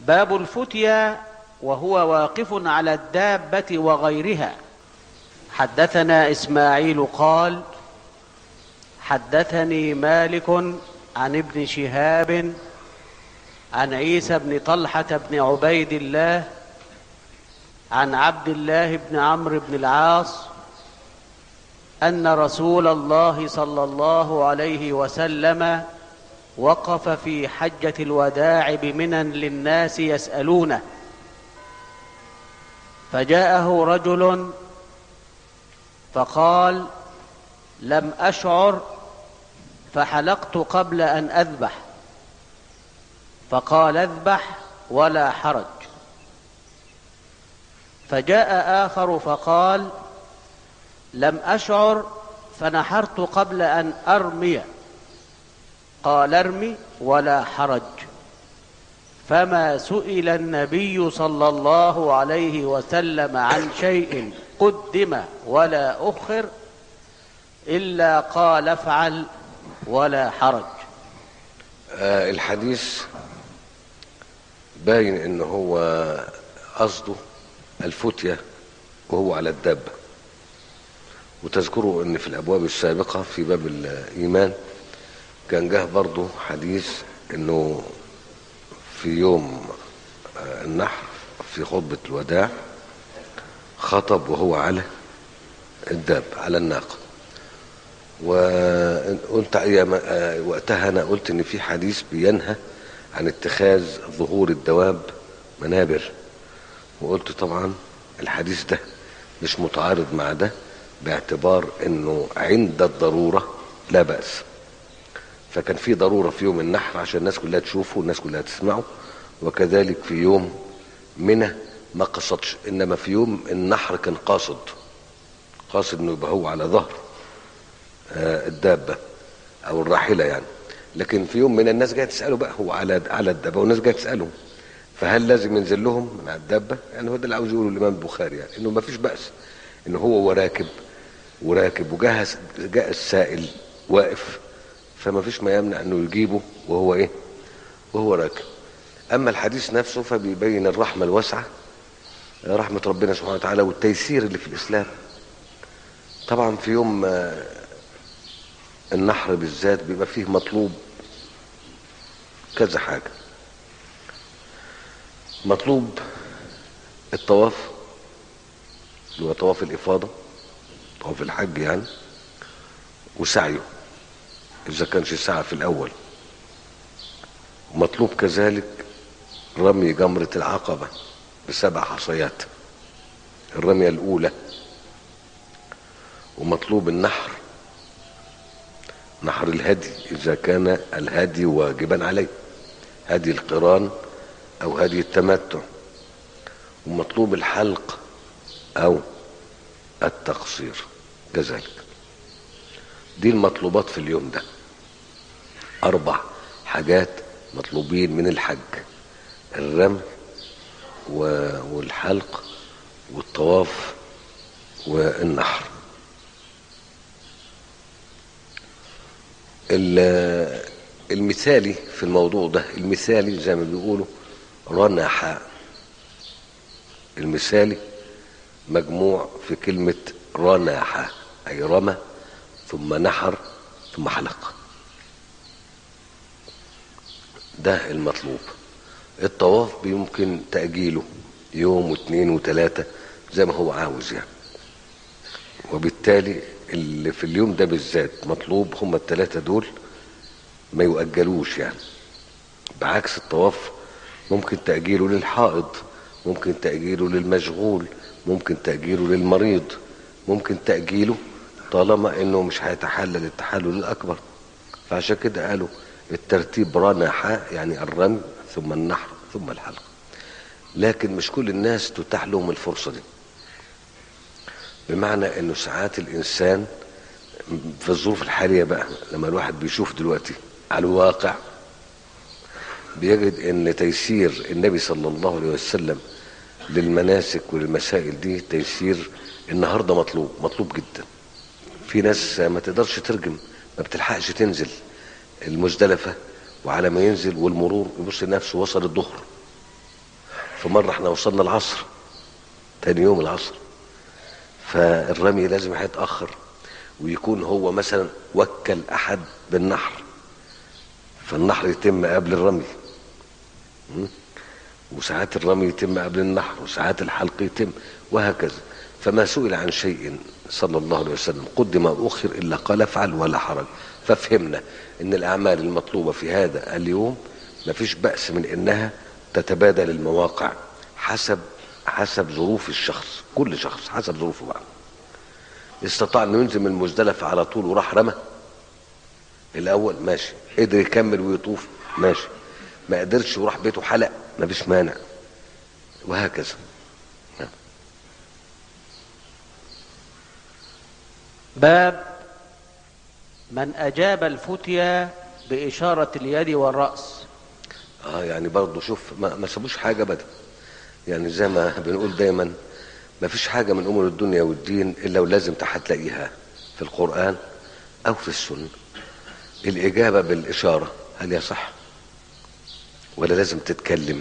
باب الفتيا وهو واقف على الدابة وغيرها حدثنا إسماعيل قال حدثني مالك عن ابن شهاب عن عيسى بن طلحة بن عبيد الله عن عبد الله بن عمرو بن العاص أن رسول الله صلى الله عليه وسلم وقف في حجة الوداع بمنى للناس يسألونه فجاءه رجل فقال لم أشعر فحلقت قبل أن أذبح فقال اذبح ولا حرج فجاء آخر فقال لم أشعر فنحرت قبل أن أرمي قال ارمي ولا حرج فما سئل النبي صلى الله عليه وسلم عن شيء قدم ولا أخر إلا قال افعل ولا حرج آه الحديث باين ان هو قصده الفتية وهو على الدابة وتذكروا ان في الابواب السابقة في باب الايمان كان جه برضه حديث انه في يوم النحر في خطبة الوداع خطب وهو على الداب على الناقة وقلت وقتها انا قلت ان في حديث بينهى عن اتخاذ ظهور الدواب منابر وقلت طبعا الحديث ده مش متعارض مع ده باعتبار انه عند الضرورة لا بأس فكان في ضرورة في يوم النحر عشان الناس كلها تشوفه والناس كلها تسمعه وكذلك في يوم منى ما قصدش انما في يوم النحر كان قاصد قاصد انه يبقى هو على ظهر آه الدابة او الراحلة يعني لكن في يوم من الناس جايه تساله بقى هو على على الدابه والناس جايه تساله فهل لازم ينزل لهم من على الدابه؟ يعني هو ده اللي عاوز يقوله الامام البخاري يعني انه ما فيش باس ان هو وراكب وراكب وجهز جاء السائل واقف فما فيش ما يمنع انه يجيبه وهو ايه؟ وهو راكب. اما الحديث نفسه فبيبين الرحمه الواسعه رحمه ربنا سبحانه وتعالى والتيسير اللي في الاسلام. طبعا في يوم النحر بالذات بيبقى فيه مطلوب كذا حاجة مطلوب الطواف اللي هو طواف الإفاضة طواف الحج يعني وسعيه إذا كانش سعى في الأول مطلوب كذلك رمي جمرة العقبة بسبع حصيات الرمية الأولى ومطلوب النحر نحر الهدي إذا كان الهدي واجبا عليه هدي القران أو هدي التمتع ومطلوب الحلق أو التقصير كذلك دي المطلوبات في اليوم ده أربع حاجات مطلوبين من الحج الرمي والحلق والطواف والنحر المثالي في الموضوع ده المثالي زي ما بيقولوا رنح المثالي مجموع في كلمة رنح أي رمى ثم نحر ثم حلق ده المطلوب الطواف بيمكن تأجيله يوم واثنين وثلاثة زي ما هو عاوز يعني وبالتالي اللي في اليوم ده بالذات مطلوب هم الثلاثة دول ما يؤجلوش يعني بعكس الطواف ممكن تأجيله للحائض ممكن تأجيله للمشغول ممكن تأجيله للمريض ممكن تأجيله طالما انه مش هيتحلل التحلل الاكبر فعشان كده قالوا الترتيب رنح يعني الرمي ثم النحر ثم الحلق لكن مش كل الناس تتاح لهم الفرصه دي بمعنى انه ساعات الانسان في الظروف الحاليه بقى لما الواحد بيشوف دلوقتي على الواقع بيجد ان تيسير النبي صلى الله عليه وسلم للمناسك وللمسائل دي تيسير النهارده مطلوب مطلوب جدا في ناس ما تقدرش ترجم ما بتلحقش تنزل المزدلفه وعلى ما ينزل والمرور يبص نفسه وصل الظهر في مرة احنا وصلنا العصر تاني يوم العصر فالرمي لازم هيتأخر ويكون هو مثلا وكل أحد بالنحر فالنحر يتم قبل الرمي م? وساعات الرمي يتم قبل النحر وساعات الحلق يتم وهكذا فما سئل عن شيء صلى الله عليه وسلم قدم او اخر الا قال افعل ولا حرج ففهمنا ان الاعمال المطلوبه في هذا اليوم ما فيش باس من انها تتبادل المواقع حسب حسب ظروف الشخص كل شخص حسب ظروفه بقى استطاع انه ينزل من المزدلفه على طول وراح رمى الاول ماشي قدر يكمل ويطوف ماشي ما قدرش وراح بيته حلق ما فيش مانع وهكذا باب من أجاب الفتيا بإشارة اليد والرأس اه يعني برضه شوف ما, ما سابوش حاجه ابدا يعني زي ما بنقول دايما ما فيش حاجه من امور الدنيا والدين الا ولازم هتلاقيها في القران او في السنه الاجابه بالاشاره هل يصح ولا لازم تتكلم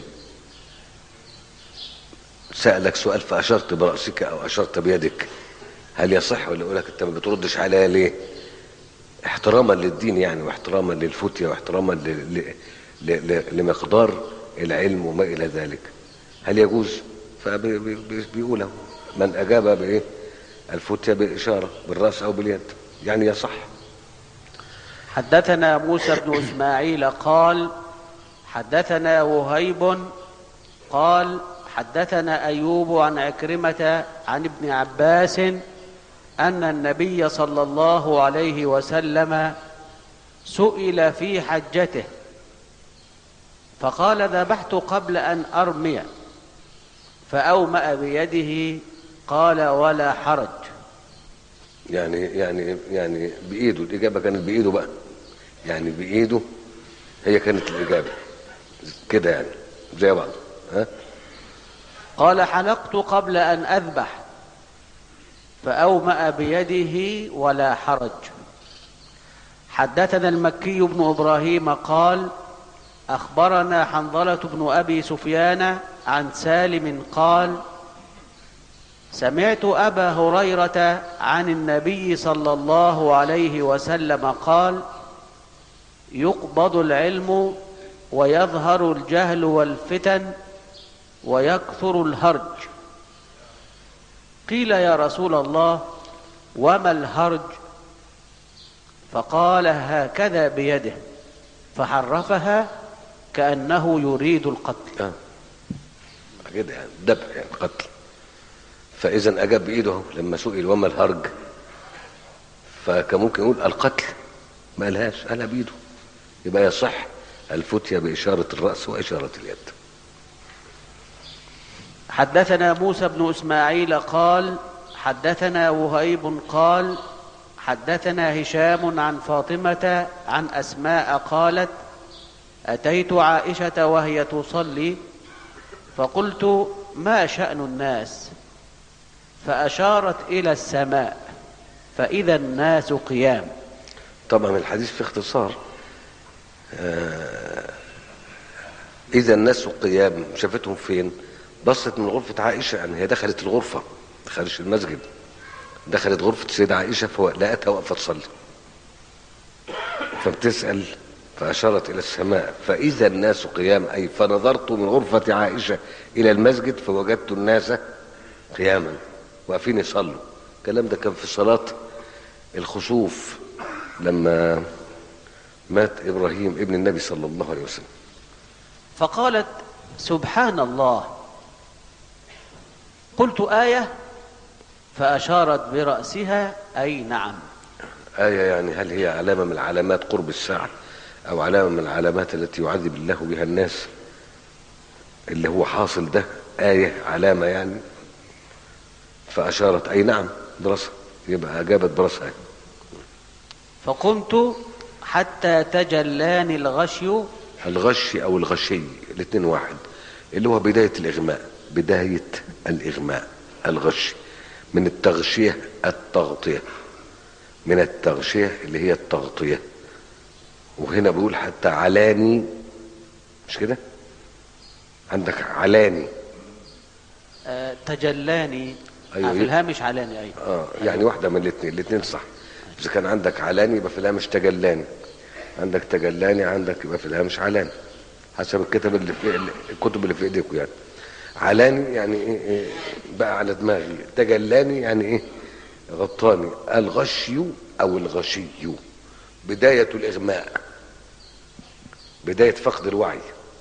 سالك سؤال فاشرت براسك او اشرت بيدك هل يصح ولا يقول لك انت ما بتردش عليا ليه احتراما للدين يعني واحتراما للفتية واحتراما ل... ل... ل... لمقدار العلم وما الى ذلك هل يجوز فبيقوله من اجاب بايه الفتية بالاشاره بالراس او باليد يعني يصح حدثنا موسى بن إسماعيل قال حدثنا وهيب قال حدثنا أيوب عن عكرمة عن ابن عباس أن النبي صلى الله عليه وسلم سئل في حجته فقال ذبحت قبل أن أرمي فأومأ بيده قال ولا حرج يعني يعني يعني بايده الاجابه كانت بايده بقى يعني بايده هي كانت الاجابه كده يعني زي بعض ها قال حلقت قبل أن أذبح فأومأ بيده ولا حرج حدثنا المكي بن إبراهيم قال أخبرنا حنظلة بن أبي سفيان عن سالم قال سمعت أبا هريرة عن النبي صلى الله عليه وسلم قال يقبض العلم ويظهر الجهل والفتن ويكثر الهرج قيل يا رسول الله وما الهرج فقال هكذا بيده فحرفها كأنه يريد القتل اه كده يعني ذبح يعني قتل فاذا اجاب بايده أهو لما سئل وما الهرج فكان ممكن يقول القتل ما قالهاش قالها بايده يبقى يصح الفتية بإشارة الرأس وإشارة اليد حدثنا موسى بن اسماعيل قال حدثنا وهيب قال حدثنا هشام عن فاطمه عن اسماء قالت اتيت عائشه وهي تصلي فقلت ما شان الناس فاشارت الى السماء فاذا الناس قيام طبعا الحديث في اختصار آه إذا الناس قيام شافتهم فين بصت من غرفة عائشة يعني هي دخلت الغرفة دخلش المسجد دخلت غرفة السيدة عائشة فلقتها واقفة تصلي فبتسأل فأشارت إلى السماء فإذا الناس قيام أي فنظرت من غرفة عائشة إلى المسجد فوجدت الناس قياما واقفين يصلوا الكلام ده كان في صلاة الخسوف لما مات إبراهيم ابن النبي صلى الله عليه وسلم فقالت سبحان الله قلت ايه فاشارت براسها اي نعم آية يعني هل هي علامة من علامات قرب الساعة أو علامة من العلامات التي يعذب الله بها الناس اللي هو حاصل ده آية علامة يعني فأشارت أي نعم براسها يبقى أجابت براسها فقمت حتى تجلاني الغشي الغش أو الغشي الاثنين واحد اللي هو بداية الإغماء بداية الإغماء الغش من التغشية التغطية من التغشية اللي هي التغطية وهنا بيقول حتى علاني مش كده عندك علاني آه، تجلاني أيوة. آه، في الهامش علاني ايوه اه يعني واحده من الاثنين الاثنين صح اذا كان عندك علاني يبقى في الهامش تجلاني عندك تجلاني عندك يبقى في الهامش علاني حسب الكتاب اللي في الكتب اللي في ايديكم يعني علاني يعني ايه, إيه بقى على دماغي تجلاني يعني ايه غطاني الغشي او الغشي بدايه الاغماء بدايه فقد الوعي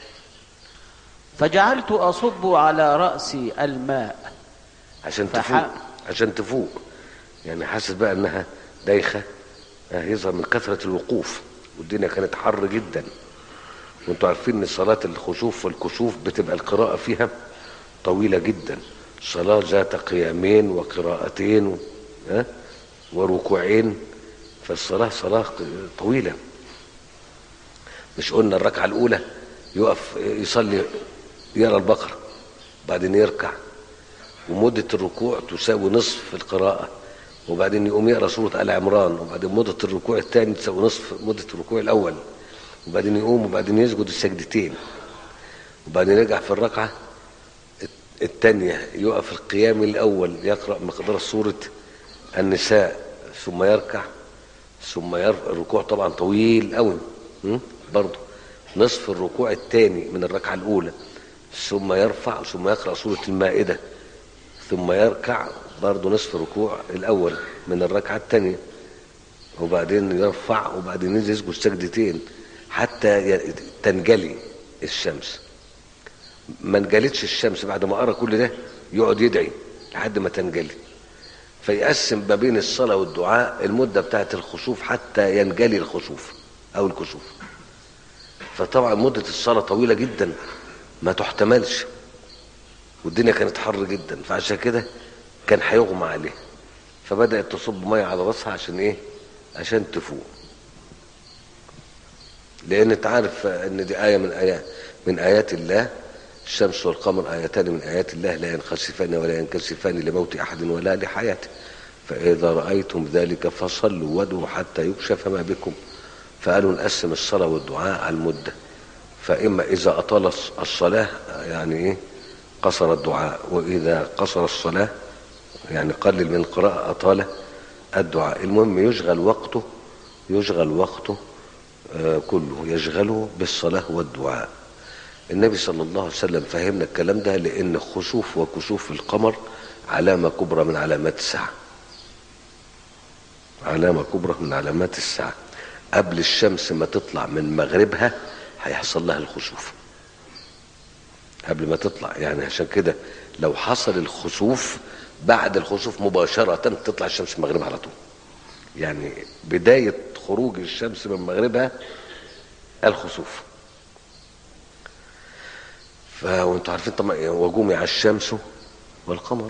فجعلت اصب على راسي الماء عشان فح- تفوق عشان تفوق يعني حاسس بقى انها دايخه آه، يظهر من كثره الوقوف والدنيا كانت حر جدا وانتوا عارفين ان صلاه الخسوف والكسوف بتبقى القراءه فيها طويله جدا صلاه ذات قيامين وقراءتين و- ها وركوعين فالصلاه صلاه طويله مش قلنا الركعه الاولى يقف يصلي يقرا البقره بعدين يركع ومدة الركوع تساوي نصف القراءة وبعدين يقوم يقرا سورة آل عمران وبعدين مدة الركوع الثاني تساوي نصف مدة الركوع الأول وبعدين يقوم وبعدين يسجد السجدتين وبعدين يرجع في الركعة الثانية يقف القيام الأول يقرأ مقدار سورة النساء ثم يركع ثم يرفع الركوع طبعا طويل قوي برضه نصف الركوع الثاني من الركعة الأولى ثم يرفع ثم يقرأ سورة المائدة ثم يركع برضه نصف الركوع الأول من الركعة الثانية وبعدين يرفع وبعدين ينزل يسجد سجدتين حتى ي- تنجلي الشمس ما انجلتش الشمس بعد ما قرا كل ده يقعد يدعي لحد ما تنجلي فيقسم ما بين الصلاة والدعاء المدة بتاعت الخسوف حتى ينجلي الخسوف أو الكسوف فطبعا مدة الصلاة طويلة جدا ما تحتملش والدنيا كانت حر جدا فعشان كده كان هيغمى عليه فبدأت تصب مية على راسها عشان ايه عشان تفوق لان انت عارف ان دي آية من آيات من آيات الله الشمس والقمر آيتان من آيات الله لا ينخسفان ولا ينكسفان لموت أحد ولا لحياته فإذا رأيتم ذلك فصلوا وادعوا حتى يكشف ما بكم فقالوا نقسم الصلاة والدعاء على المدة فإما إذا أطال الص- الصلاة يعني إيه قصر الدعاء وإذا قصر الصلاة يعني قلل من القراءة أطال الدعاء المهم يشغل وقته يشغل وقته آه، كله يشغله بالصلاة والدعاء النبي صلى الله عليه وسلم فهمنا الكلام ده لأن خسوف وكسوف القمر علامة كبرى من علامات الساعة علامة كبرى من علامات الساعة قبل الشمس ما تطلع من مغربها هيحصل لها الخسوف قبل ما تطلع يعني عشان كده لو حصل الخسوف بعد الخسوف مباشرة تطلع الشمس من مغربها على طول يعني بداية خروج الشمس من مغربها الخسوف ف وانتوا عارفين طبعا وجمع الشمس والقمر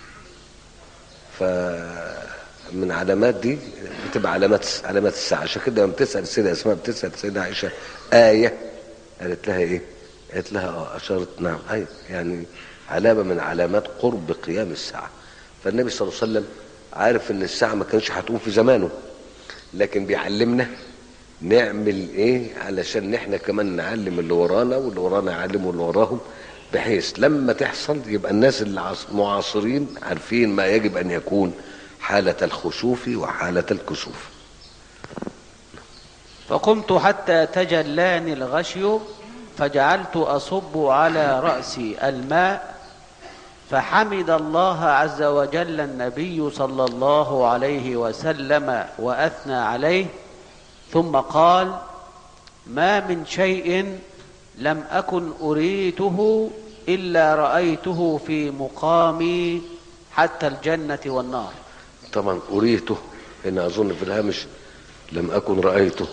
ف من علامات دي بتبقى علامات علامات الساعه عشان كده لما بتسال السيده اسماء بتسال السيده عائشه ايه قالت لها ايه؟ قالت لها اه اشارت نعم ايوه يعني علامه من علامات قرب قيام الساعه فالنبي صلى الله عليه وسلم عارف ان الساعه ما كانش هتقوم في زمانه لكن بيعلمنا نعمل ايه علشان احنا كمان نعلم اللي ورانا واللي ورانا يعلموا اللي وراهم بحيث لما تحصل يبقى الناس المعاصرين عارفين ما يجب ان يكون حالة الخسوف وحالة الكسوف فقمت حتى تجلاني الغشي فجعلت أصب على رأسي الماء فحمد الله عز وجل النبي صلى الله عليه وسلم وأثنى عليه ثم قال ما من شيء لم أكن أريته إلا رأيته في مقامي حتى الجنة والنار طبعا أريته إن أظن في الهامش لم أكن رأيته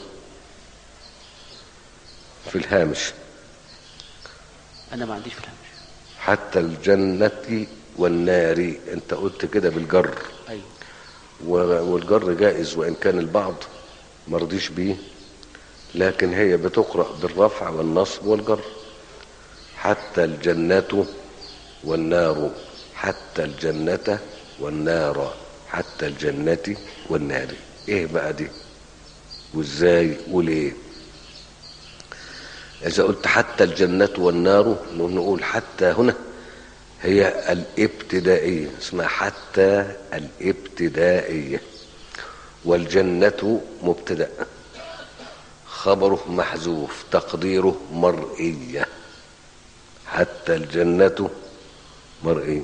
في الهامش أنا ما عنديش في الهامش حتى الجنة والنار أنت قلت كده بالجر أيوه والجر جائز وإن كان البعض مرضيش بيه لكن هي بتقرأ بالرفع والنصب والجر حتى الجنة والنار حتى الجنة والنار حتى الجنة والنار ايه بقى دي وازاي وليه اذا قلت حتى الجنة والنار نقول حتى هنا هي الابتدائية اسمها حتى الابتدائية والجنة مبتدأ خبره محذوف تقديره مرئية حتى الجنة مرئية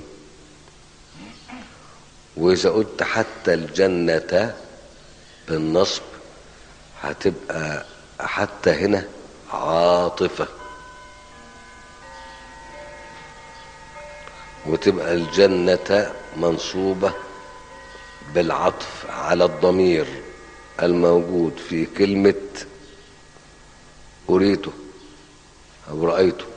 وإذا قلت حتى الجنة بالنصب هتبقى حتى هنا عاطفة وتبقى الجنة منصوبة بالعطف على الضمير الموجود في كلمة أريته أو رأيته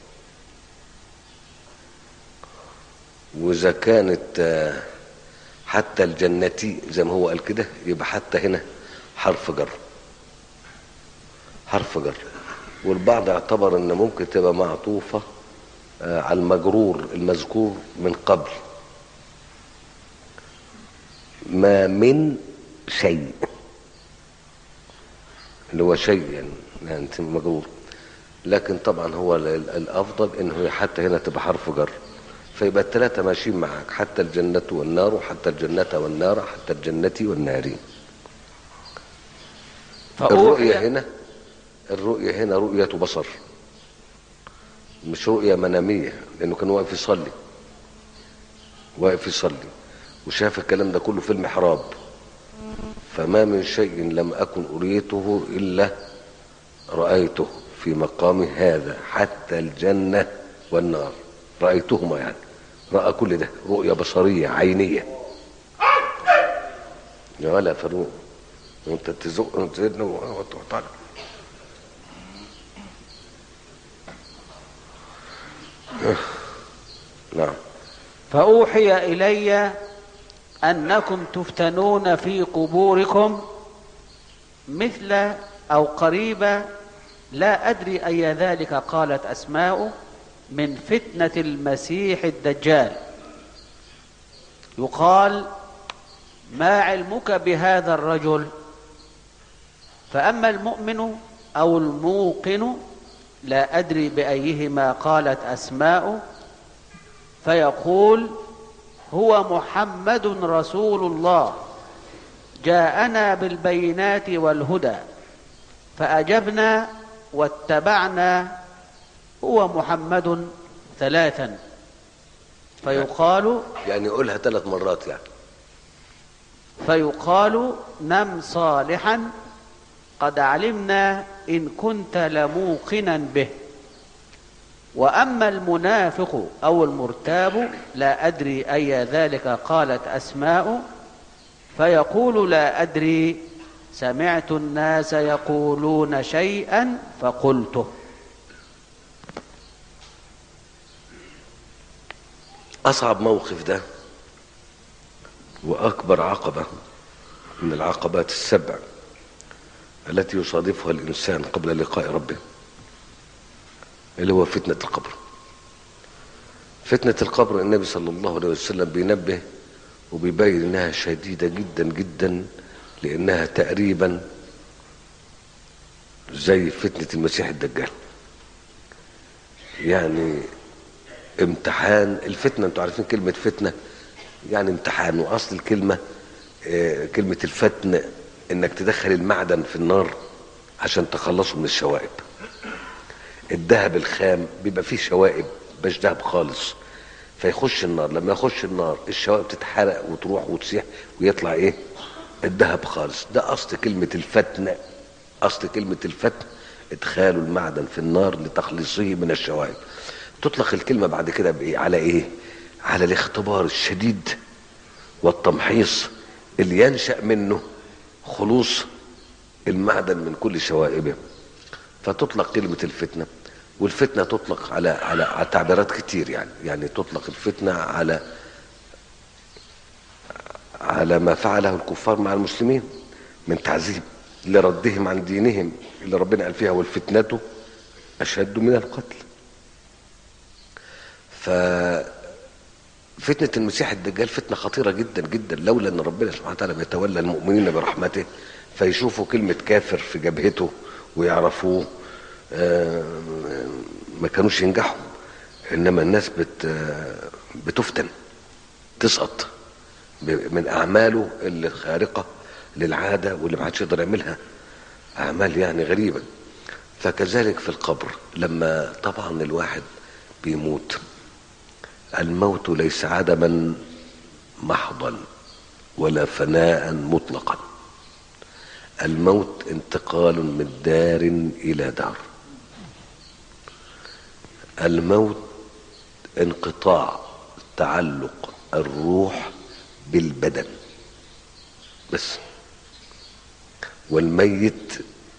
وإذا كانت حتى الجنتي زي ما هو قال كده يبقى حتى هنا حرف جر حرف جر والبعض اعتبر ان ممكن تبقى معطوفة على المجرور المذكور من قبل ما من شيء اللي هو شيء يعني, يعني مجرور لكن طبعا هو الافضل انه حتى هنا تبقى حرف جر فيبقى الثلاثة ماشيين معك حتى الجنة والنار وحتى الجنة والنار حتى الجنة والنار الرؤية هنا الرؤية هنا رؤية بصر مش رؤية منامية لأنه كان واقف يصلي واقف يصلي وشاف الكلام ده كله في المحراب فما من شيء لم أكن أريته إلا رأيته في مقام هذا حتى الجنة والنار رأيتهما يعني رأى كل ده رؤية بصرية عينية يا ولا فاروق وانت تزق وتزن وتعطل نعم فأوحي إلي أنكم تفتنون في قبوركم مثل أو قريبا لا أدري أي ذلك قالت أسماء من فتنة المسيح الدجال يقال ما علمك بهذا الرجل فأما المؤمن أو الموقن لا أدري بأيهما قالت أسماء فيقول هو محمد رسول الله جاءنا بالبينات والهدى فأجبنا واتبعنا هو محمد ثلاثا فيقال يعني قولها ثلاث مرات يعني فيقال نم صالحا قد علمنا إن كنت لموقنا به وأما المنافق أو المرتاب لا أدري أي ذلك قالت أسماء فيقول لا أدري سمعت الناس يقولون شيئا فقلته أصعب موقف ده وأكبر عقبة من العقبات السبع التي يصادفها الإنسان قبل لقاء ربه اللي هو فتنة القبر فتنة القبر النبي صلى الله عليه وسلم بينبه وبيبين انها شديدة جدا جدا لانها تقريبا زي فتنة المسيح الدجال يعني امتحان الفتنة انتوا عارفين كلمة فتنة يعني امتحان واصل الكلمة اه كلمة الفتن انك تدخل المعدن في النار عشان تخلصه من الشوائب الذهب الخام بيبقى فيه شوائب مش ذهب خالص فيخش النار لما يخش النار الشوائب تتحرق وتروح وتسيح ويطلع ايه الذهب خالص ده اصل كلمة الفتن اصل كلمة الفتن ادخال المعدن في النار لتخليصه من الشوائب تطلق الكلمة بعد كده بايه على ايه على الاختبار الشديد والتمحيص اللي ينشأ منه خلوص المعدن من كل شوائبه فتطلق كلمة الفتنة والفتنة تطلق على على, على تعبيرات كتير يعني يعني تطلق الفتنة على على ما فعله الكفار مع المسلمين من تعذيب لردهم عن دينهم اللي ربنا قال فيها والفتنة أشد من القتل ف فتنة المسيح الدجال فتنة خطيرة جدا جدا لولا ان ربنا سبحانه وتعالى بيتولى المؤمنين برحمته فيشوفوا كلمة كافر في جبهته ويعرفوه ما كانوش ينجحوا انما الناس بت بتفتن تسقط ب- من اعماله اللي خارقه للعاده واللي ما حدش يقدر يعملها اعمال يعني غريبه فكذلك في القبر لما طبعا الواحد بيموت الموت ليس عدما محضا ولا فناء مطلقا الموت انتقال من دار الى دار الموت انقطاع تعلق الروح بالبدن بس والميت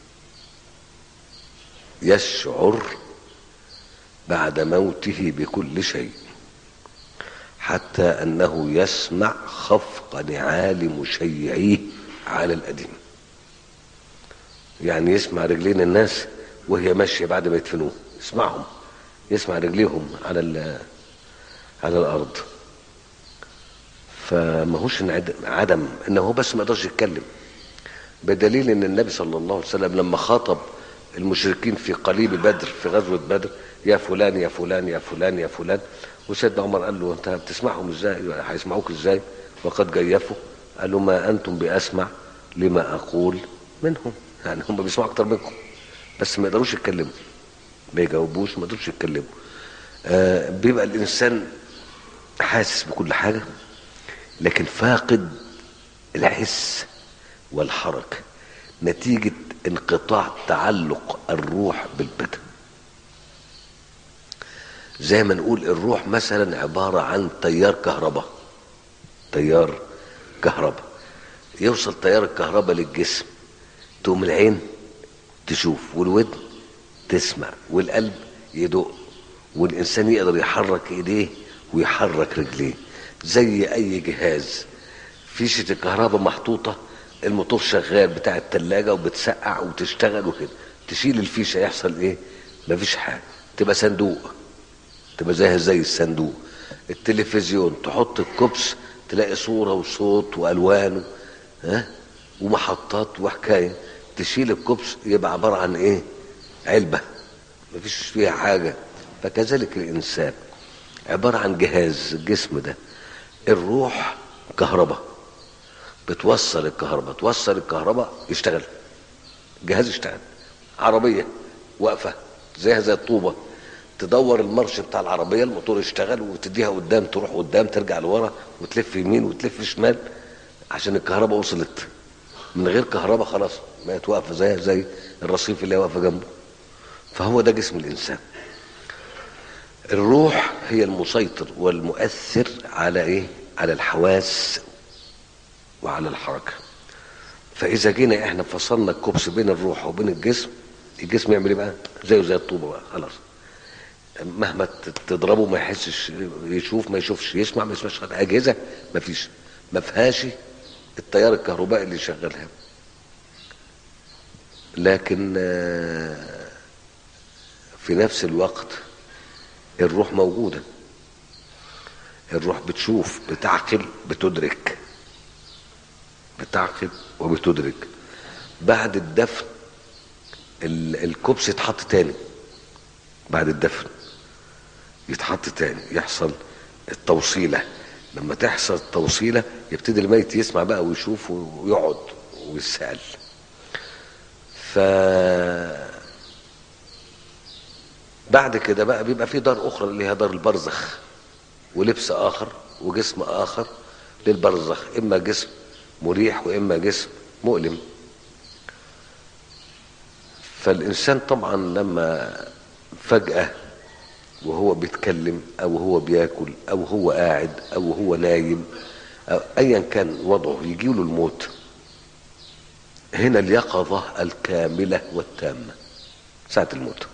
يشعر بعد موته بكل شيء حتى انه يسمع خفق نعال مشيعيه على القديم يعني يسمع رجلين الناس وهي ماشيه بعد ما يدفنوه يسمعهم يسمع رجليهم على ال- على الارض فما هوش انعد- عدم انه هو بس ما يقدرش يتكلم بدليل ان النبي صلى الله عليه وسلم لما خاطب المشركين في قليب بدر في غزوه بدر يا فلان يا فلان يا فلان يا فلان وسيدنا عمر قال له انت بتسمعهم ازاي هيسمعوك ازاي وقد جيفوا قال له ما انتم باسمع لما اقول منهم يعني هم بيسمعوا اكتر منكم بس ما يقدروش يتكلموا ما يجاوبوش ما يقدروش يتكلموا آه بيبقى الانسان حاسس بكل حاجه لكن فاقد الحس والحركه نتيجه انقطاع تعلق الروح بالبدن زي ما نقول الروح مثلا عباره عن تيار كهرباء تيار كهرباء يوصل تيار الكهرباء للجسم تقوم العين تشوف والودن تسمع والقلب يدق والانسان يقدر يحرك ايديه ويحرك رجليه زي اي جهاز فيشه الكهرباء محطوطه الموتور شغال بتاع التلاجة وبتسقع وتشتغل وكده تشيل الفيشه يحصل ايه مفيش حاجه تبقى صندوق تبقى زيها زي الصندوق التلفزيون تحط الكبس تلاقي صورة وصوت وألوان ها ومحطات وحكاية تشيل الكبس يبقى عبارة عن إيه علبة مفيش فيها حاجة فكذلك الإنسان عبارة عن جهاز الجسم ده الروح كهرباء بتوصل الكهرباء توصل الكهرباء يشتغل جهاز يشتغل عربية واقفة زيها زي الطوبة تدور المرش بتاع العربية الموتور يشتغل وتديها قدام تروح قدام ترجع لورا وتلف يمين وتلف شمال عشان الكهرباء وصلت من غير كهرباء خلاص بقت واقفة زيها زي الرصيف اللي واقفة جنبه فهو ده جسم الإنسان الروح هي المسيطر والمؤثر على ايه على الحواس وعلى الحركة فإذا جينا احنا فصلنا الكبس بين الروح وبين الجسم الجسم يعمل ايه بقى زيه زي الطوبة بقى خلاص مهما تضربه ما يحسش يشوف ما يشوفش يسمع ما يسمعش اجهزه ما فيش ما فيهاش التيار الكهربائي اللي يشغلها لكن في نفس الوقت الروح موجوده الروح بتشوف بتعقل بتدرك بتعقل وبتدرك بعد الدفن الكبس يتحط تاني بعد الدفن يتحط تاني يحصل التوصيله لما تحصل التوصيله يبتدي الميت يسمع بقى ويشوف ويقعد ويسال ف بعد كده بقى بيبقى في دار اخرى اللي هي دار البرزخ ولبس اخر وجسم اخر للبرزخ اما جسم مريح واما جسم مؤلم فالانسان طبعا لما فجاه وهو بيتكلم او هو بياكل او هو قاعد او هو نايم أو ايا كان وضعه يجيله الموت هنا اليقظة الكاملة والتامة ساعة الموت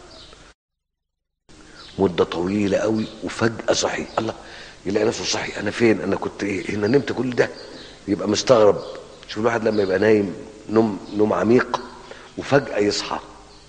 مدة طويلة قوي وفجأة صحي الله يلاقي نفسه صحي انا فين انا كنت ايه هنا نمت كل ده يبقى مستغرب شوف الواحد لما يبقى نايم نوم نوم عميق وفجأة يصحى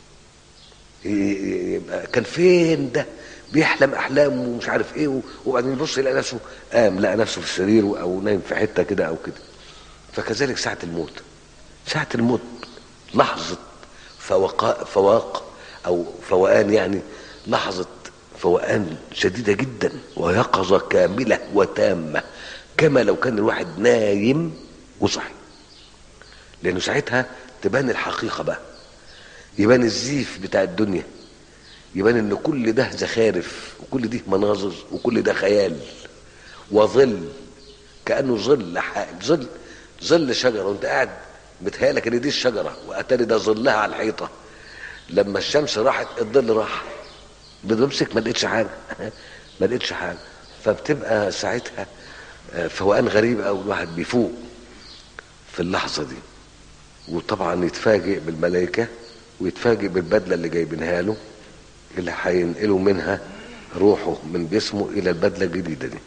يبقى كان فين ده بيحلم احلام ومش عارف ايه وبعدين يبص يلاقي نفسه قام لقى نفسه في السرير او نايم في حته كده او كده فكذلك ساعه الموت ساعه الموت لحظه فوقاء فواق او فوقان يعني لحظه فوقان شديدة جدا ويقظة كاملة وتامة كما لو كان الواحد نايم وصحي لأنه ساعتها تبان الحقيقة بقى يبان الزيف بتاع الدنيا يبان ان كل ده زخارف وكل دي مناظر وكل ده خيال وظل كانه ظل حائل ظل ظل شجره وانت قاعد متهيألك ان دي الشجره واتاري ده ظلها على الحيطه لما الشمس راحت الظل راح بتمسك ما لقيتش حاجه ما لقيتش حاجه فبتبقى ساعتها فوقان غريب قوي الواحد بيفوق في اللحظه دي وطبعا يتفاجئ بالملائكه ويتفاجئ بالبدله اللي جايبينها له اللي هينقلوا منها روحه من جسمه الى البدله الجديده دي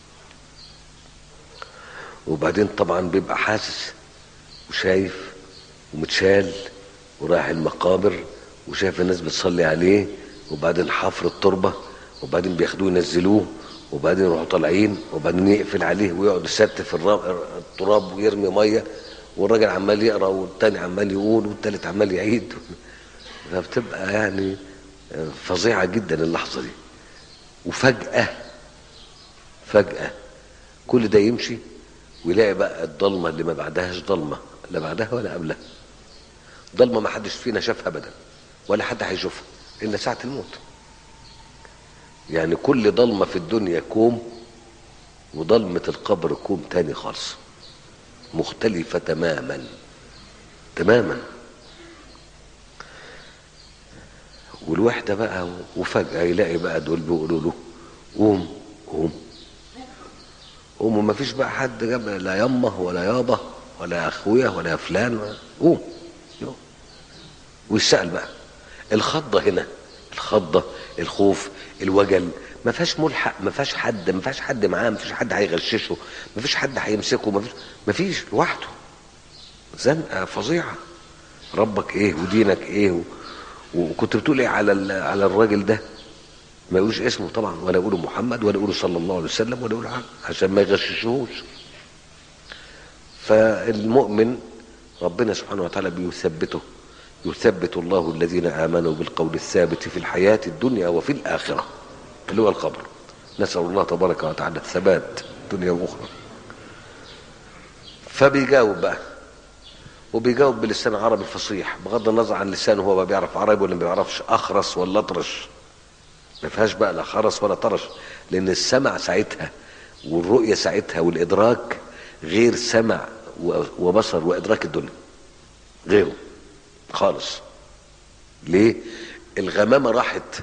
وبعدين طبعا بيبقى حاسس وشايف ومتشال ورايح المقابر وشايف الناس بتصلي عليه وبعدين حفر التربه وبعدين بياخدوه ينزلوه وبعدين يروحوا طالعين وبعدين يقفل عليه ويقعد يستف التراب ويرمي ميه والراجل عمال يقرا والتاني عمال يقول والتالت عمال يعيد فبتبقى يعني فظيعه جدا اللحظه دي وفجاه فجاه كل ده يمشي ويلاقي بقى الضلمه اللي ما بعدهاش ضلمه لا بعدها ولا قبلها ضلمه ما حدش فينا شافها ابدا ولا حد هيشوفها الا ساعه الموت يعني كل ضلمه في الدنيا كوم وضلمه القبر كوم تاني خالص مختلفه تماما تماما والوحدة بقى وفجأة يلاقي بقى دول بيقولوا له قوم قوم قوم وما فيش بقى حد جاب لا يمه ولا يابا ولا اخويا ولا فلان قوم ويسأل بقى الخضة هنا الخضة الخوف الوجل ما فيهاش ملحق ما فيهاش حد ما فيهاش حد معاه ما فيش حد هيغششه ما فيش حد هيمسكه ما فيش ما فيش لوحده زنقه فظيعه ربك ايه ودينك ايه و... وكنت بتقول ايه على على الراجل ده ما يقولوش اسمه طبعا ولا يقولوا محمد ولا يقولوا صلى الله عليه وسلم ولا يقولوا حاجه عشان ما يغششوش فالمؤمن ربنا سبحانه وتعالى بيثبته يثبت الله الذين امنوا بالقول الثابت في الحياه الدنيا وفي الاخره اللي هو القبر نسال الله تبارك وتعالى الثبات دنيا واخرى فبيجاوب بقى وبيجاوب بلسان عربي فصيح بغض النظر عن لسانه هو ما بيعرف عربي ولا ما بيعرفش اخرس ولا اطرش ما فيهاش بقى لا خرس ولا طرش لان السمع ساعتها والرؤيه ساعتها والادراك غير سمع وبصر وادراك الدنيا غيره خالص ليه الغمامه راحت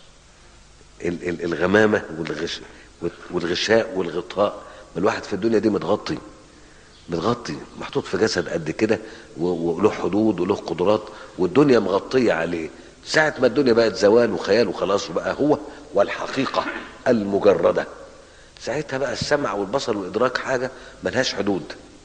الغمامه والغش والغشاء والغطاء ما الواحد في الدنيا دي متغطي متغطي محطوط في جسد قد كده وله حدود وله قدرات والدنيا مغطيه عليه ساعة ما الدنيا بقت زوال وخيال وخلاص وبقى هو والحقيقة المجردة ساعتها بقى السمع والبصر والإدراك حاجة ملهاش حدود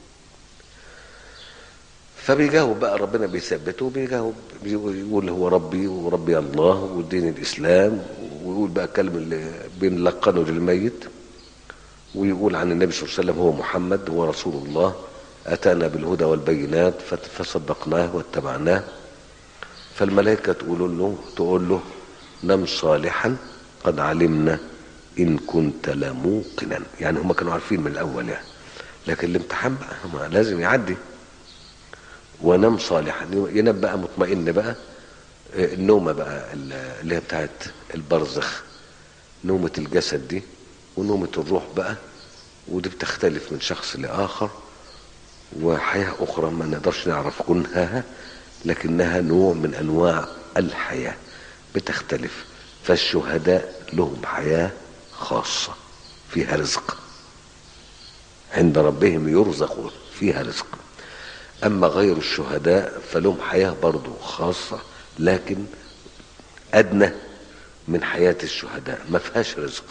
فبيجاوب بقى ربنا بيثبته بيجاوب يقول هو ربي وربي الله ودين الإسلام ويقول بقى الكلمة اللي بنلقنه للميت ويقول عن النبي صلى الله عليه وسلم هو محمد هو رسول الله أتانا بالهدى والبينات فصدقناه واتبعناه فالملائكة تقول له تقول له نم صالحا قد علمنا إن كنت لموقنا يعني هم كانوا عارفين من الأول يعني لكن الامتحان بقى لازم يعدي ونم صالحا ينام بقى مطمئن بقى النومة بقى اللي هي بتاعت البرزخ نومة الجسد دي ونومة الروح بقى ودي بتختلف من شخص لآخر وحياة أخرى ما نقدرش نعرف كنها لكنها نوع من أنواع الحياة بتختلف فالشهداء لهم حياة خاصة فيها رزق عند ربهم يرزقون فيها رزق أما غير الشهداء فلهم حياة برضو خاصة لكن أدنى من حياة الشهداء ما فيهاش رزق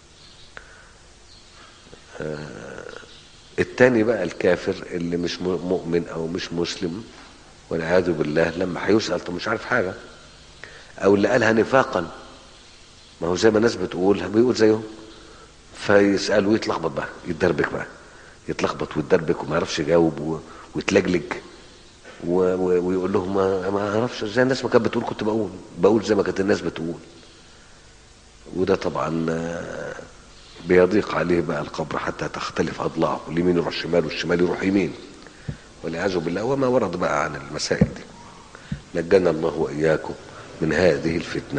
آه التاني بقى الكافر اللي مش مؤمن او مش مسلم والعياذ بالله لما هيسال طب مش عارف حاجه او اللي قالها نفاقا ما هو زي ما الناس بتقول بيقول زيهم فيسال ويتلخبط بقى يتدربك بقى يتلخبط ويتدربك وما يعرفش يجاوب ويتلجلج ويقول لهم ما ما اعرفش زي الناس ما كانت بتقول كنت بقول بقول زي ما كانت الناس بتقول وده طبعا آه، بيضيق عليه بقى القبر حتى تختلف اضلاعه اليمين يروح شمال والشمال يروح يمين والعياذ بالله وما ورد بقى عن المسائل دي نجانا الله واياكم من هذه الفتنه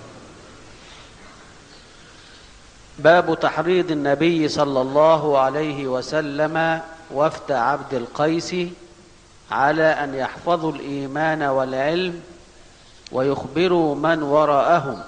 باب تحريض النبي صلى الله عليه وسلم وفد عبد القيس على ان يحفظوا الايمان والعلم ويخبروا من وراءهم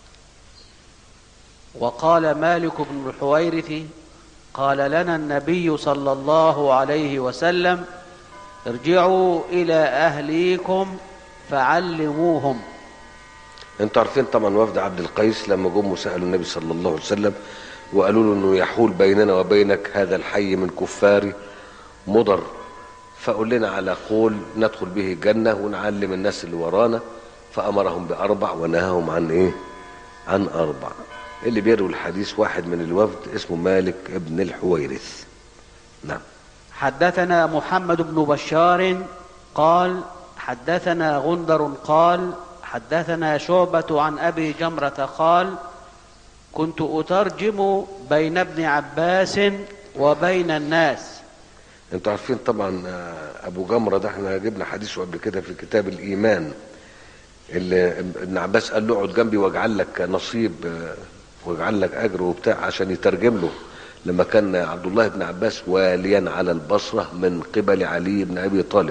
وقال مالك بن الحويرث قال لنا النبي صلى الله عليه وسلم ارجعوا الى اهليكم فعلموهم انتوا عارفين طبعا وفد عبد القيس لما جم وسالوا النبي صلى الله عليه وسلم وقالوا له انه يحول بيننا وبينك هذا الحي من كفار مضر فقل لنا على قول ندخل به الجنه ونعلم الناس اللي ورانا فامرهم باربع ونهاهم عن ايه؟ عن اربع اللي بيروي الحديث واحد من الوفد اسمه مالك ابن الحويرث نعم حدثنا محمد بن بشار قال حدثنا غندر قال حدثنا شعبة عن أبي جمرة قال كنت أترجم بين ابن عباس وبين الناس انتوا عارفين طبعا آه، ابو جمره ده احنا جبنا حديثه قبل كده في كتاب الايمان اللي ابن عباس قال له اقعد جنبي واجعل لك نصيب آه، واجعل لك اجر وبتاع عشان يترجم له لما كان عبد الله بن عباس واليا على البصره من قبل علي بن ابي طالب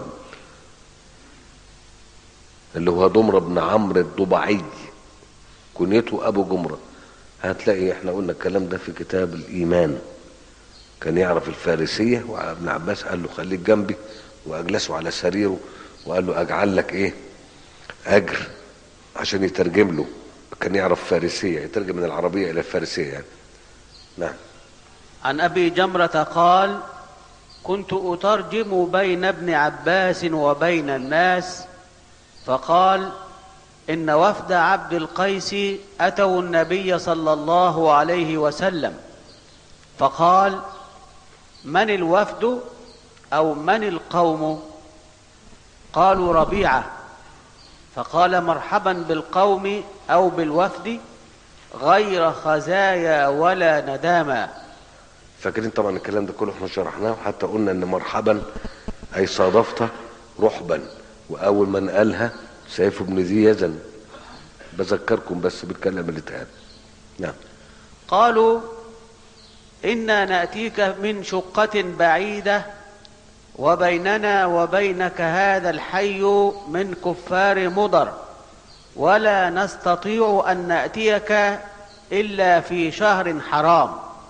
اللي هو ضمر بن عمرو الضبعي كنيته ابو جمره هتلاقي احنا قلنا الكلام ده في كتاب الايمان كان يعرف الفارسيه وابن عباس قال له خليك جنبي واجلسه على سريره وقال له اجعل لك ايه اجر عشان يترجم له كان يعرف فارسيه يترجم من العربيه الى الفارسيه يعني نعم عن أبي جمرة قال كنت أترجم بين ابن عباس وبين الناس فقال إن وفد عبد القيس أتوا النبي صلى الله عليه وسلم فقال من الوفد أو من القوم قالوا ربيعة فقال مرحبا بالقوم أو بالوفد غير خزايا ولا نداما فاكرين طبعا الكلام ده كله احنا شرحناه وحتى قلنا ان مرحبا اي صادفت رحبا واول من قالها سيف بن ذي يزن بذكركم بس بالكلام اللي اتقال نعم قالوا انا ناتيك من شقه بعيده وبيننا وبينك هذا الحي من كفار مضر ولا نستطيع ان ناتيك الا في شهر حرام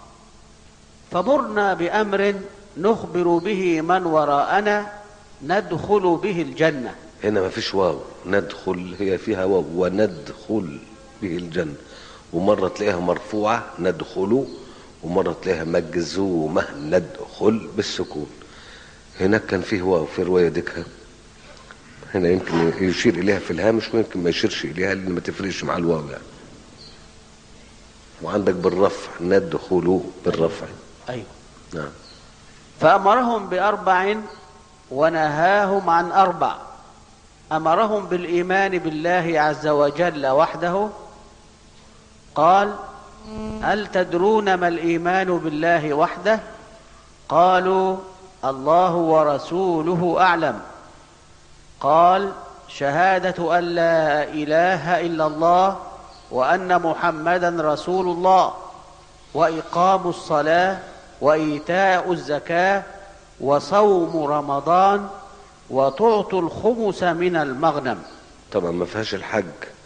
فمرنا بامر نخبر به من وراءنا ندخل به الجنه هنا ما فيش واو ندخل هي فيها واو وندخل به الجنة ومرة تلاقيها مرفوعة ندخل ومرة تلاقيها مجزومة ندخل بالسكون هناك كان فيه واو في رواية ديكها هنا يمكن يشير إليها في الهامش ويمكن ما يشيرش إليها لأن ما تفرقش مع الواو يعني وعندك بالرفع ندخل بالرفع ايوه نعم فامرهم باربع ونهاهم عن اربع امرهم بالايمان بالله عز وجل وحده قال هل تدرون ما الايمان بالله وحده قالوا الله ورسوله اعلم قال شهاده ان لا اله الا الله وان محمدا رسول الله واقام الصلاه وايتاء الزكاه وصوم رمضان وتعطوا الخمس من المغنم طبعا ما فيهاش الحج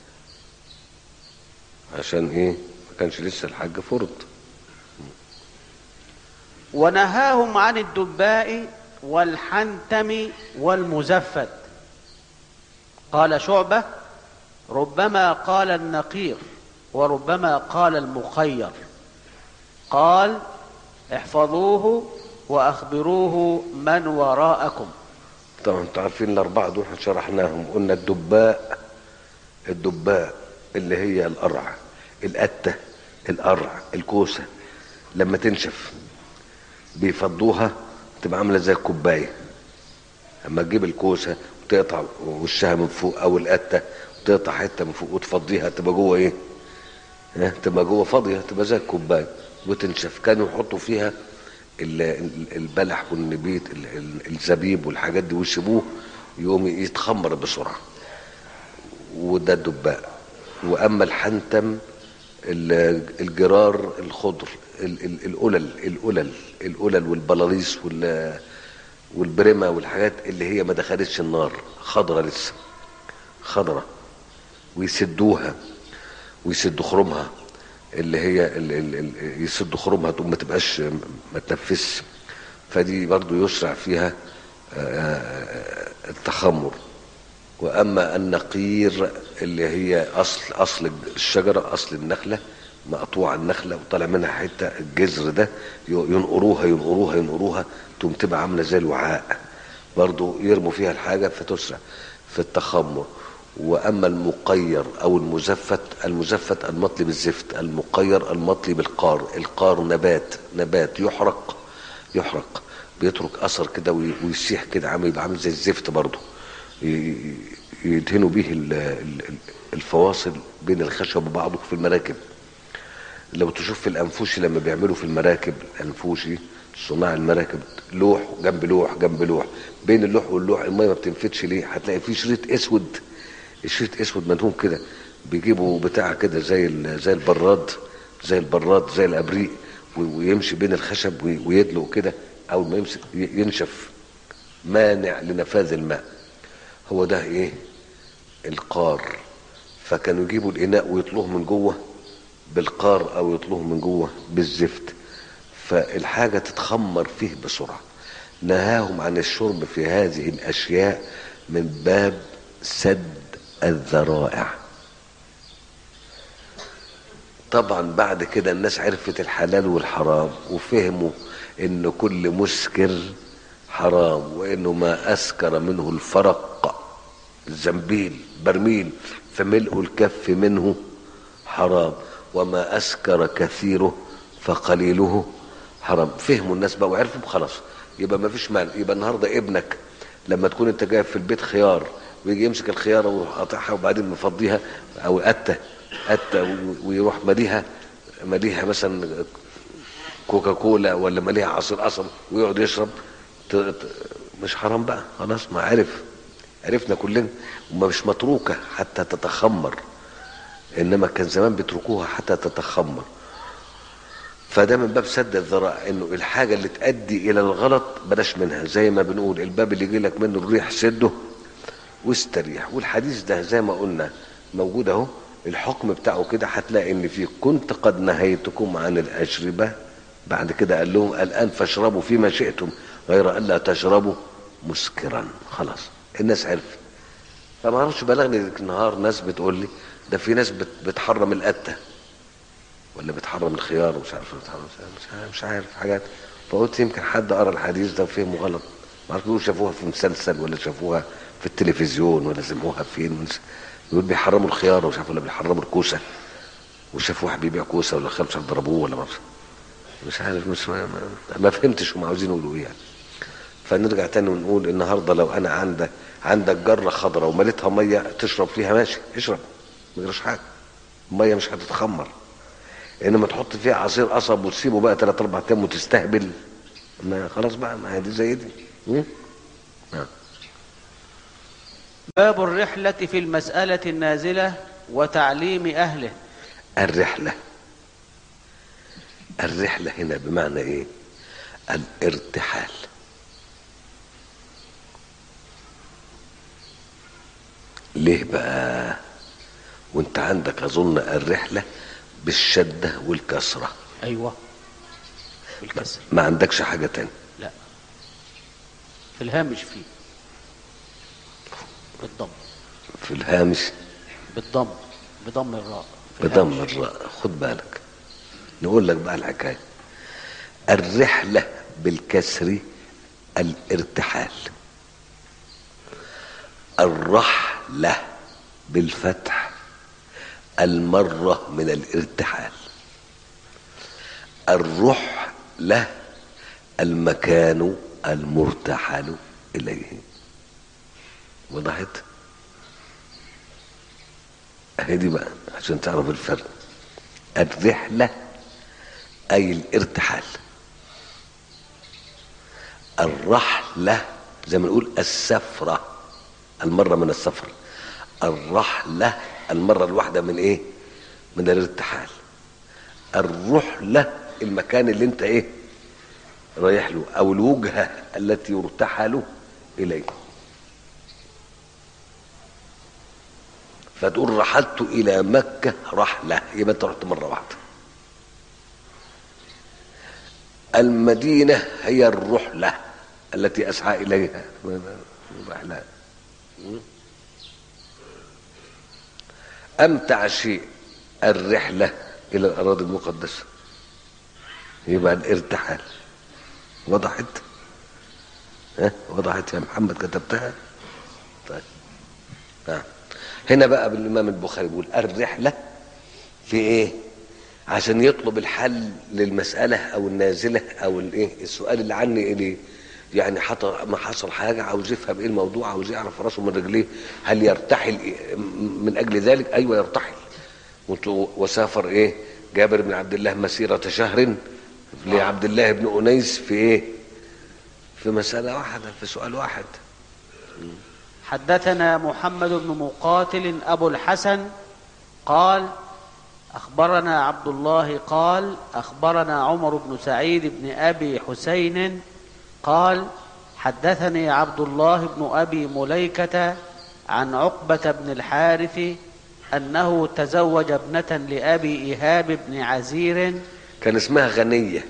عشان ايه ما كانش لسه الحج فرض ونهاهم عن الدباء والحنتم والمزفت قال شعبه ربما قال النقير وربما قال المخير قال احفظوه واخبروه من وراءكم طبعا انتوا عارفين الاربعه دول احنا شرحناهم قلنا الدباء الدباء اللي هي القرع القته القرع الكوسه لما تنشف بيفضوها تبقى عامله زي الكوبايه اما تجيب الكوسه وتقطع وشها من فوق او القته وتقطع حته من فوق وتفضيها تبقى جوه ايه ها، تبقى جوه فاضيه تبقى زي الكوبايه وتنشف كانوا يحطوا فيها ال- ال- البلح والنبيت ال- ال- الزبيب والحاجات دي ويسيبوه يقوم يتخمر بسرعه وده الدباء واما الحنتم ال- الجرار الخضر ال- ال- القلل القلل القلل والبلاليص وال والبرمه والحاجات اللي هي ما دخلتش النار خضره لسه خضره ويسدوها ويسدوا خرمها اللي هي ال ال ال يسدوا خرمها تقوم ما تبقاش ما تنفسش فدي برضو يشرع فيها آه، التخمر واما النقير اللي هي اصل اصل الشجره اصل النخله مقطوع النخله وطالع منها حته الجذر ده ينقروها ينقروها ينقروها تقوم تبقى عامله زي الوعاء برضو يرموا فيها الحاجه فتسرع في التخمر واما المقير او المزفت المزفت المطلي بالزفت المقير المطلي بالقار القار نبات نبات يحرق يحرق بيترك اثر كده وي- ويسيح كده عامل يبقى عامل زي الزفت برضه ي- يدهنوا به ال- ال- ال- الفواصل بين الخشب وبعضه في المراكب لو تشوف في الانفوشي لما بيعملوا في المراكب الانفوشي صناع المراكب لوح جنب لوح جنب لوح بين اللوح واللوح الميه ما بتنفتش ليه هتلاقي في شريط اسود الشريط اسود مدهون كده بيجيبوا بتاع كده زي ال- زي البراد زي البراد زي الابريق و- ويمشي بين الخشب وي- ويدلق كده اول ما يمسك ي- ينشف مانع لنفاذ الماء هو ده ايه القار فكانوا يجيبوا الاناء ويطلوه من جوه بالقار او يطلوه من جوه بالزفت فالحاجه تتخمر فيه بسرعه نهاهم عن الشرب في هذه الاشياء من باب سد الذرائع طبعا بعد كده الناس عرفت الحلال والحرام وفهموا ان كل مسكر حرام وانه ما اسكر منه الفرق الزنبيل برميل فملء الكف منه حرام وما اسكر كثيره فقليله حرام فهموا الناس بقى وعرفوا خلاص يبقى ما فيش مال يبقى النهارده ابنك لما تكون انت جايب في البيت خيار ويجي يمسك الخياره ويروح قاطعها وبعدين مفضيها او قته قته ويروح مليها مليها مثلا كوكا كولا ولا مليها عصير قصب ويقعد يشرب ت- ت- مش حرام بقى خلاص ما عرف عرفنا كلنا وما مش متروكه حتى تتخمر انما كان زمان بيتركوها حتى تتخمر فده من باب سد الذرائع انه الحاجه اللي تؤدي الى الغلط بلاش منها زي ما بنقول الباب اللي يجي لك منه الريح سده واستريح والحديث ده زي ما قلنا موجود اهو الحكم بتاعه كده هتلاقي ان في كنت قد نهيتكم عن الاشربه بعد كده قال لهم الان فاشربوا فيما شئتم غير الا تشربوا مسكرا خلاص الناس عرفت فما اعرفش بلغني النهار ناس بتقول لي ده في ناس بت- بتحرم القته ولا بتحرم الخيار ومش عارف بتحرم مش عارف, مش عارف حاجات فقلت يمكن حد قرا الحديث ده وفهمه غلط ما عرفوا شافوها في مسلسل ولا شافوها في التلفزيون ولا سمعوها فين ونس- يقول بيحرموا الخيار ومش عارف ولا بيحرموا الكوسه وشافوا واحد بيبيع كوسه ولا خمسه ضربوه ولا ما أعرف. مش عارف مش ما, ما, ما فهمتش هم عاوزين يقولوا ايه يعني فنرجع تاني ونقول النهارده لو انا عندك عندك جره خضراء ومليتها ميه تشرب فيها ماشي اشرب ما يجراش حاجه الميه مش هتتخمر انما تحط فيها عصير قصب وتسيبه بقى ثلاث اربع ايام وتستهبل ما خلاص بقى ما هي دي زي دي م? نعم. باب الرحلة في المسألة النازلة وتعليم أهله الرحله الرحله هنا بمعنى ايه الارتحال ليه بقى وانت عندك اظن الرحله بالشده والكسره أيوة بالكسر ما عندكش حاجه تانية لا في الهامش فيه بالضم في الهامش بالضم بضم الراء في بضم الهامش. الراء خد بالك نقول لك بقى الحكايه الرحله بالكسر الارتحال الرحله بالفتح المره من الارتحال الرحله المكان المرتحل اليه وضحت اهي دي بقى عشان تعرف الفرق الرحلة أي الارتحال الرحلة زي ما نقول السفرة المرة من السفر الرحلة المرة الواحدة من ايه من الارتحال الرحلة المكان اللي انت ايه رايح له او الوجهة التي يرتحل اليه فتقول رحلت الى مكة رحلة يبقى انت رحت مرة واحدة المدينة هي الرحلة التي أسعى إليها رحلة أمتع شيء الرحلة إلى الأراضي المقدسة يبقى الارتحال وضحت ها وضحت يا محمد كتبتها طيب نعم هنا بقى بالإمام البخاري بيقول الرحلة في إيه عشان يطلب الحل للمسألة أو النازلة أو الإيه السؤال اللي عني إليه يعني حصل ما حصل حاجة عاوز يفهم إيه الموضوع عاوز يعرف راسه من رجليه هل يرتحل إيه من أجل ذلك أيوة يرتحل وسافر إيه جابر بن عبد الله مسيرة شهر لعبد الله بن أنيس في إيه في مسألة واحدة في سؤال واحد حدثنا محمد بن مقاتل أبو الحسن قال أخبرنا عبد الله قال أخبرنا عمر بن سعيد بن أبي حسين قال حدثني عبد الله بن أبي مليكة عن عقبة بن الحارث أنه تزوج ابنة لأبي إيهاب بن عزير كان اسمها غنية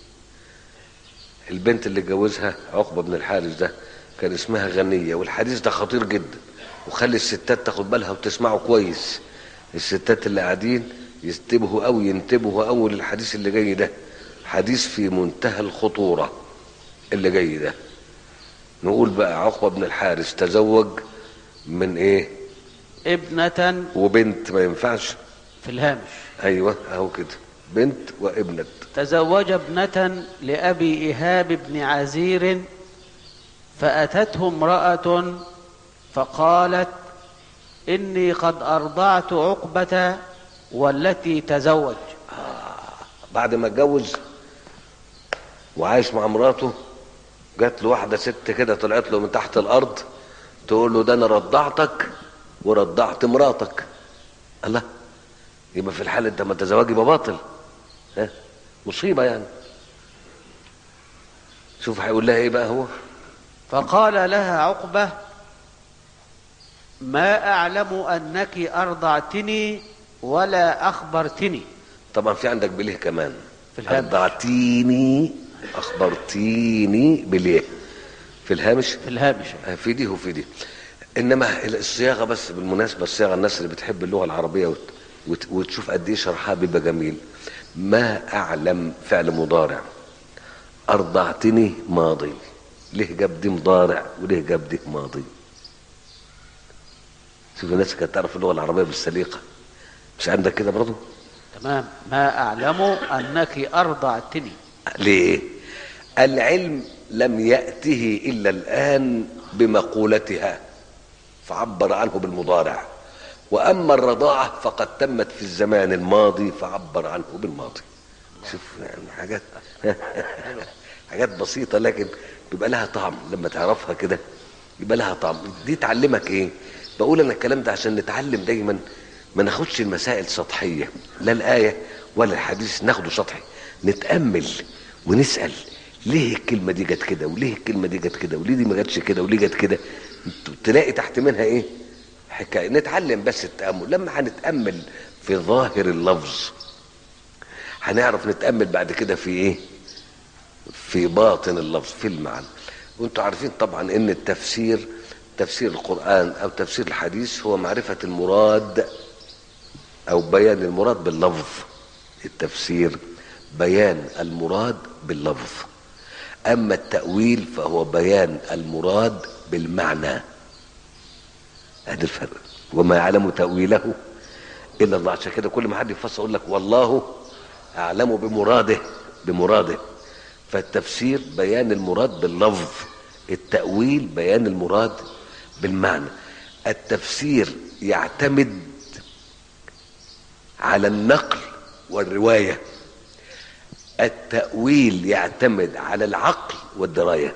البنت اللي جوزها عقبة بن الحارث ده كان اسمها غنية والحديث ده خطير جدا وخلي الستات تاخد بالها وتسمعه كويس الستات اللي قاعدين ينتبهوا قوي ينتبهوا قوي للحديث اللي جاي ده حديث في منتهى الخطورة اللي جاي ده نقول بقى عقبة بن الحارث تزوج من ايه ابنة وبنت ما ينفعش في الهامش ايوه اهو كده بنت وابنة تزوج ابنة لأبي إيهاب بن عزير فأتته امرأة فقالت إني قد أرضعت عقبة والتي تزوج بعد ما اتجوز وعايش مع مراته جات له واحده ست كده طلعت له من تحت الارض تقول له ده انا رضعتك ورضعت مراتك الله يبقى في الحال انت ما تزواج يبقى باطل ها مصيبه يعني شوف هيقول لها ايه بقى هو فقال لها عقبة ما أعلم أنك أرضعتني ولا أخبرتني طبعا في عندك بليه كمان في الهامش. رضعتيني اخبرتيني بليه في الهامش في الهامش آه، في دي وفي دي انما الصياغه بس بالمناسبه الصياغه الناس اللي بتحب اللغه العربيه وت... وت... وتشوف قد ايه شرحها بيبقى جميل ما اعلم فعل مضارع ارضعتني ماضي ليه جاب دي مضارع وليه جاب دي ماضي شوف الناس كانت تعرف اللغه العربيه بالسليقه مش عندك كده برضه تمام ما أعلم أنك أرضعتني ليه العلم لم يأته إلا الآن بمقولتها فعبر عنه بالمضارع وأما الرضاعة فقد تمت في الزمان الماضي فعبر عنه بالماضي شوف يعني حاجات حاجات بسيطة لكن بيبقى لها طعم لما تعرفها كده يبقى لها طعم دي تعلمك ايه بقول انا الكلام ده عشان نتعلم دايما ما ناخدش المسائل سطحية لا الآية ولا الحديث ناخده سطحي نتأمل ونسأل ليه الكلمة دي جت كده وليه الكلمة دي جت كده وليه دي ما جاتش كده وليه جت كده تلاقي تحت منها ايه حكاية نتعلم بس التأمل لما هنتأمل في ظاهر اللفظ هنعرف نتأمل بعد كده في ايه في باطن اللفظ في المعنى وانتم عارفين طبعا ان التفسير تفسير القرآن او تفسير الحديث هو معرفة المراد او بيان المراد باللفظ التفسير بيان المراد باللفظ اما التأويل فهو بيان المراد بالمعنى هذا الفرق وما يعلم تأويله الا الله عشان كده كل ما حد يفسر يقول لك والله اعلم بمراده بمراده فالتفسير بيان المراد باللفظ التأويل بيان المراد بالمعنى التفسير يعتمد على النقل والرواية التأويل يعتمد على العقل والدراية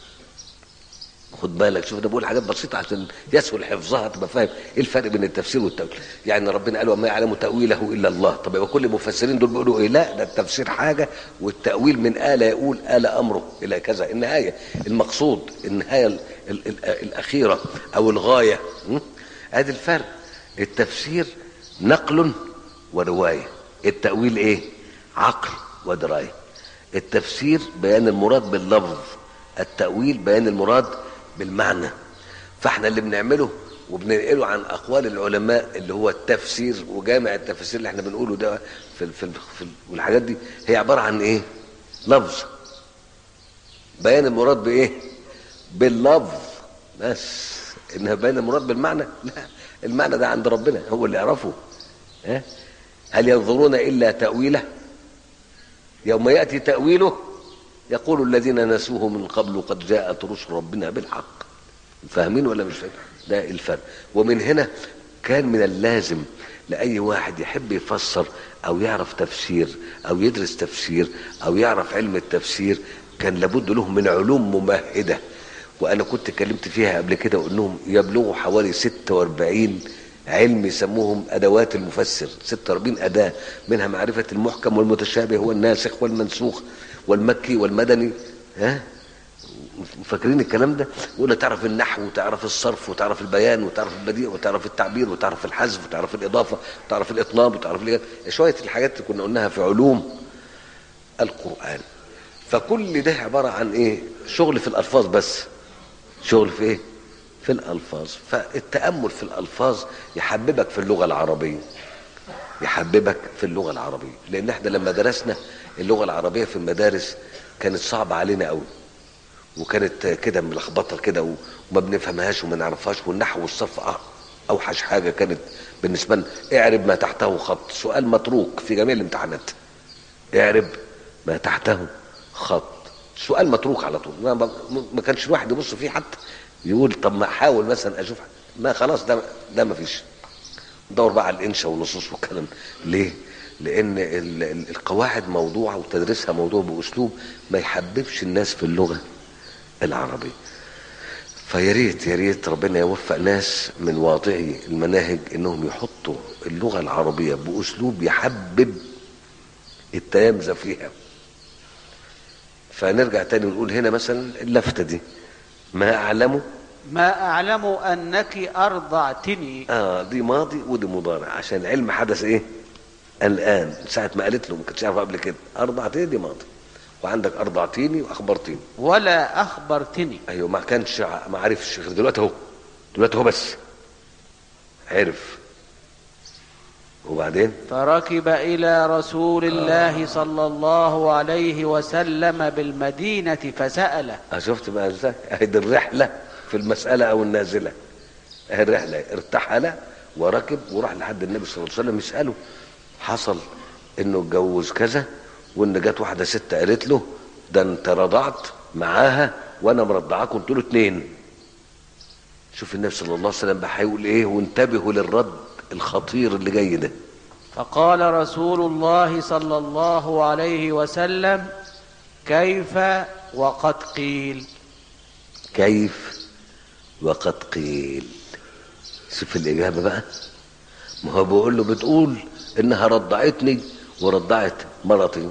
خد بالك شوف ده بقول حاجات بسيطة عشان يسهل حفظها تبقى فاهم ايه الفرق بين التفسير والتأويل يعني ربنا قال وما يعلم تأويله إلا الله طب يبقى كل المفسرين دول بيقولوا ايه لا ده التفسير حاجة والتأويل من آل يقول آل أمره إلى كذا النهاية المقصود النهاية ال ال ال الأخيرة أو الغاية م? ادي الفرق التفسير نقل ورواية التأويل ايه عقل ودراية التفسير بيان المراد باللفظ التأويل بيان المراد بالمعنى فاحنا اللي بنعمله وبننقله عن اقوال العلماء اللي هو التفسير وجامع التفسير اللي احنا بنقوله ده في ال في, ال في ال والحاجات دي هي عباره عن ايه؟ لفظ بيان المراد بايه؟ باللفظ بس انها بيان المراد بالمعنى لا المعنى ده عند ربنا هو اللي يعرفه ها؟ هل ينظرون الا تاويله يوم ياتي تاويله يقول الذين نسوه من قبل قد جاءت رسل ربنا بالحق فاهمين ولا مش فاهمين ده الفرق ومن هنا كان من اللازم لأي واحد يحب يفسر أو يعرف تفسير أو يدرس تفسير أو يعرف علم التفسير كان لابد له من علوم ممهدة وأنا كنت اتكلمت فيها قبل كده وأنهم يبلغوا حوالي 46 علم يسموهم أدوات المفسر 46 أداة منها معرفة المحكم والمتشابه والناسخ والمنسوخ والمكي والمدني ها فاكرين الكلام ده يقول تعرف النحو وتعرف الصرف وتعرف البيان وتعرف البديع وتعرف التعبير وتعرف الحذف وتعرف الاضافه وتعرف الاطناب وتعرف الإجابة. شويه الحاجات اللي كنا قلناها في علوم القران فكل ده عباره عن ايه شغل في الالفاظ بس شغل في ايه في الالفاظ فالتامل في الالفاظ يحببك في اللغه العربيه يحببك في اللغه العربيه لان احنا لما درسنا اللغه العربيه في المدارس كانت صعبه علينا قوي وكانت كده ملخبطه كده وما بنفهمهاش وما نعرفهاش والنحو والصرف اوحش حاجه كانت بالنسبه لنا اعرب ما تحته خط سؤال متروك في جميع الامتحانات اعرب ما تحته خط سؤال متروك على طول ما, ما كانش الواحد يبص فيه حتى يقول طب ما احاول مثلا اشوف ما خلاص ده ده ما فيش ندور بقى على الانشاء والنصوص والكلام ليه لان القواعد موضوعه وتدريسها موضوع باسلوب ما يحببش الناس في اللغه العربي فيا ريت يا ريت ربنا يوفق ناس من واضعي المناهج انهم يحطوا اللغه العربيه باسلوب يحبب التلامذه فيها فنرجع تاني ونقول هنا مثلا اللفته دي ما اعلم ما اعلم انك ارضعتني اه دي ماضي ودي مضارع عشان علم حدث ايه الان ساعه ما قالت له ما كنتش عارفه قبل كده ارضعتني دي ماضي وعندك ارضعتيني واخبرتيني ولا اخبرتني ايوه ما كانش ما عرفش غير دلوقتي اهو دلوقتي اهو بس عرف وبعدين فركب الى رسول الله صلى الله عليه وسلم بالمدينه فساله اه شفت بقى ازاي اهي دي الرحله في المساله او النازله اهي الرحله ارتحل وركب وراح لحد النبي صلى الله عليه وسلم يساله حصل انه اتجوز كذا وان جت واحده ست قالت له ده انت رضعت معاها وانا مرضعاك قلت له اتنين شوف النبي صلى الله عليه وسلم بقى هيقول ايه وانتبهوا للرد الخطير اللي جاي ده فقال رسول الله صلى الله عليه وسلم كيف وقد قيل كيف وقد قيل شوف الاجابه بقى ما هو بيقول له بتقول انها رضعتني ورضعت مرتي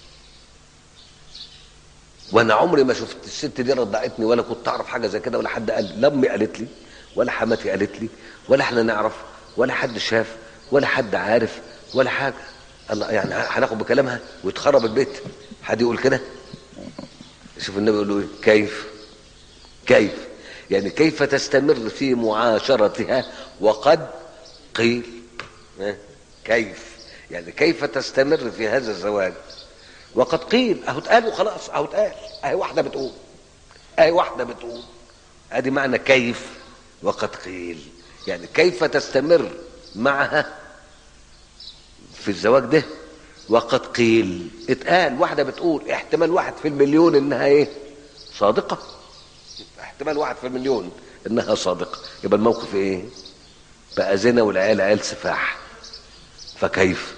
وانا عمري ما شفت الست دي رضعتني ولا كنت اعرف حاجه زي كده ولا حد قال لا امي قالت لي ولا حماتي قالت لي ولا احنا نعرف ولا حد شاف ولا حد عارف ولا حاجه الله يعني هناخد بكلامها ويتخرب البيت حد يقول كده شوف النبي يقول له ايه كيف كيف يعني كيف تستمر في معاشرتها وقد قيل كيف يعني كيف تستمر في هذا الزواج وقد قيل اهو اتقال وخلاص اهو اتقال اهي واحده بتقول اهي واحده بتقول ادي معنى كيف وقد قيل يعني كيف تستمر معها في الزواج ده وقد قيل اتقال واحده بتقول احتمال واحد في المليون انها ايه صادقه احتمال واحد في المليون انها صادقه يبقى الموقف ايه بقى زنا والعيال عيال سفاح فكيف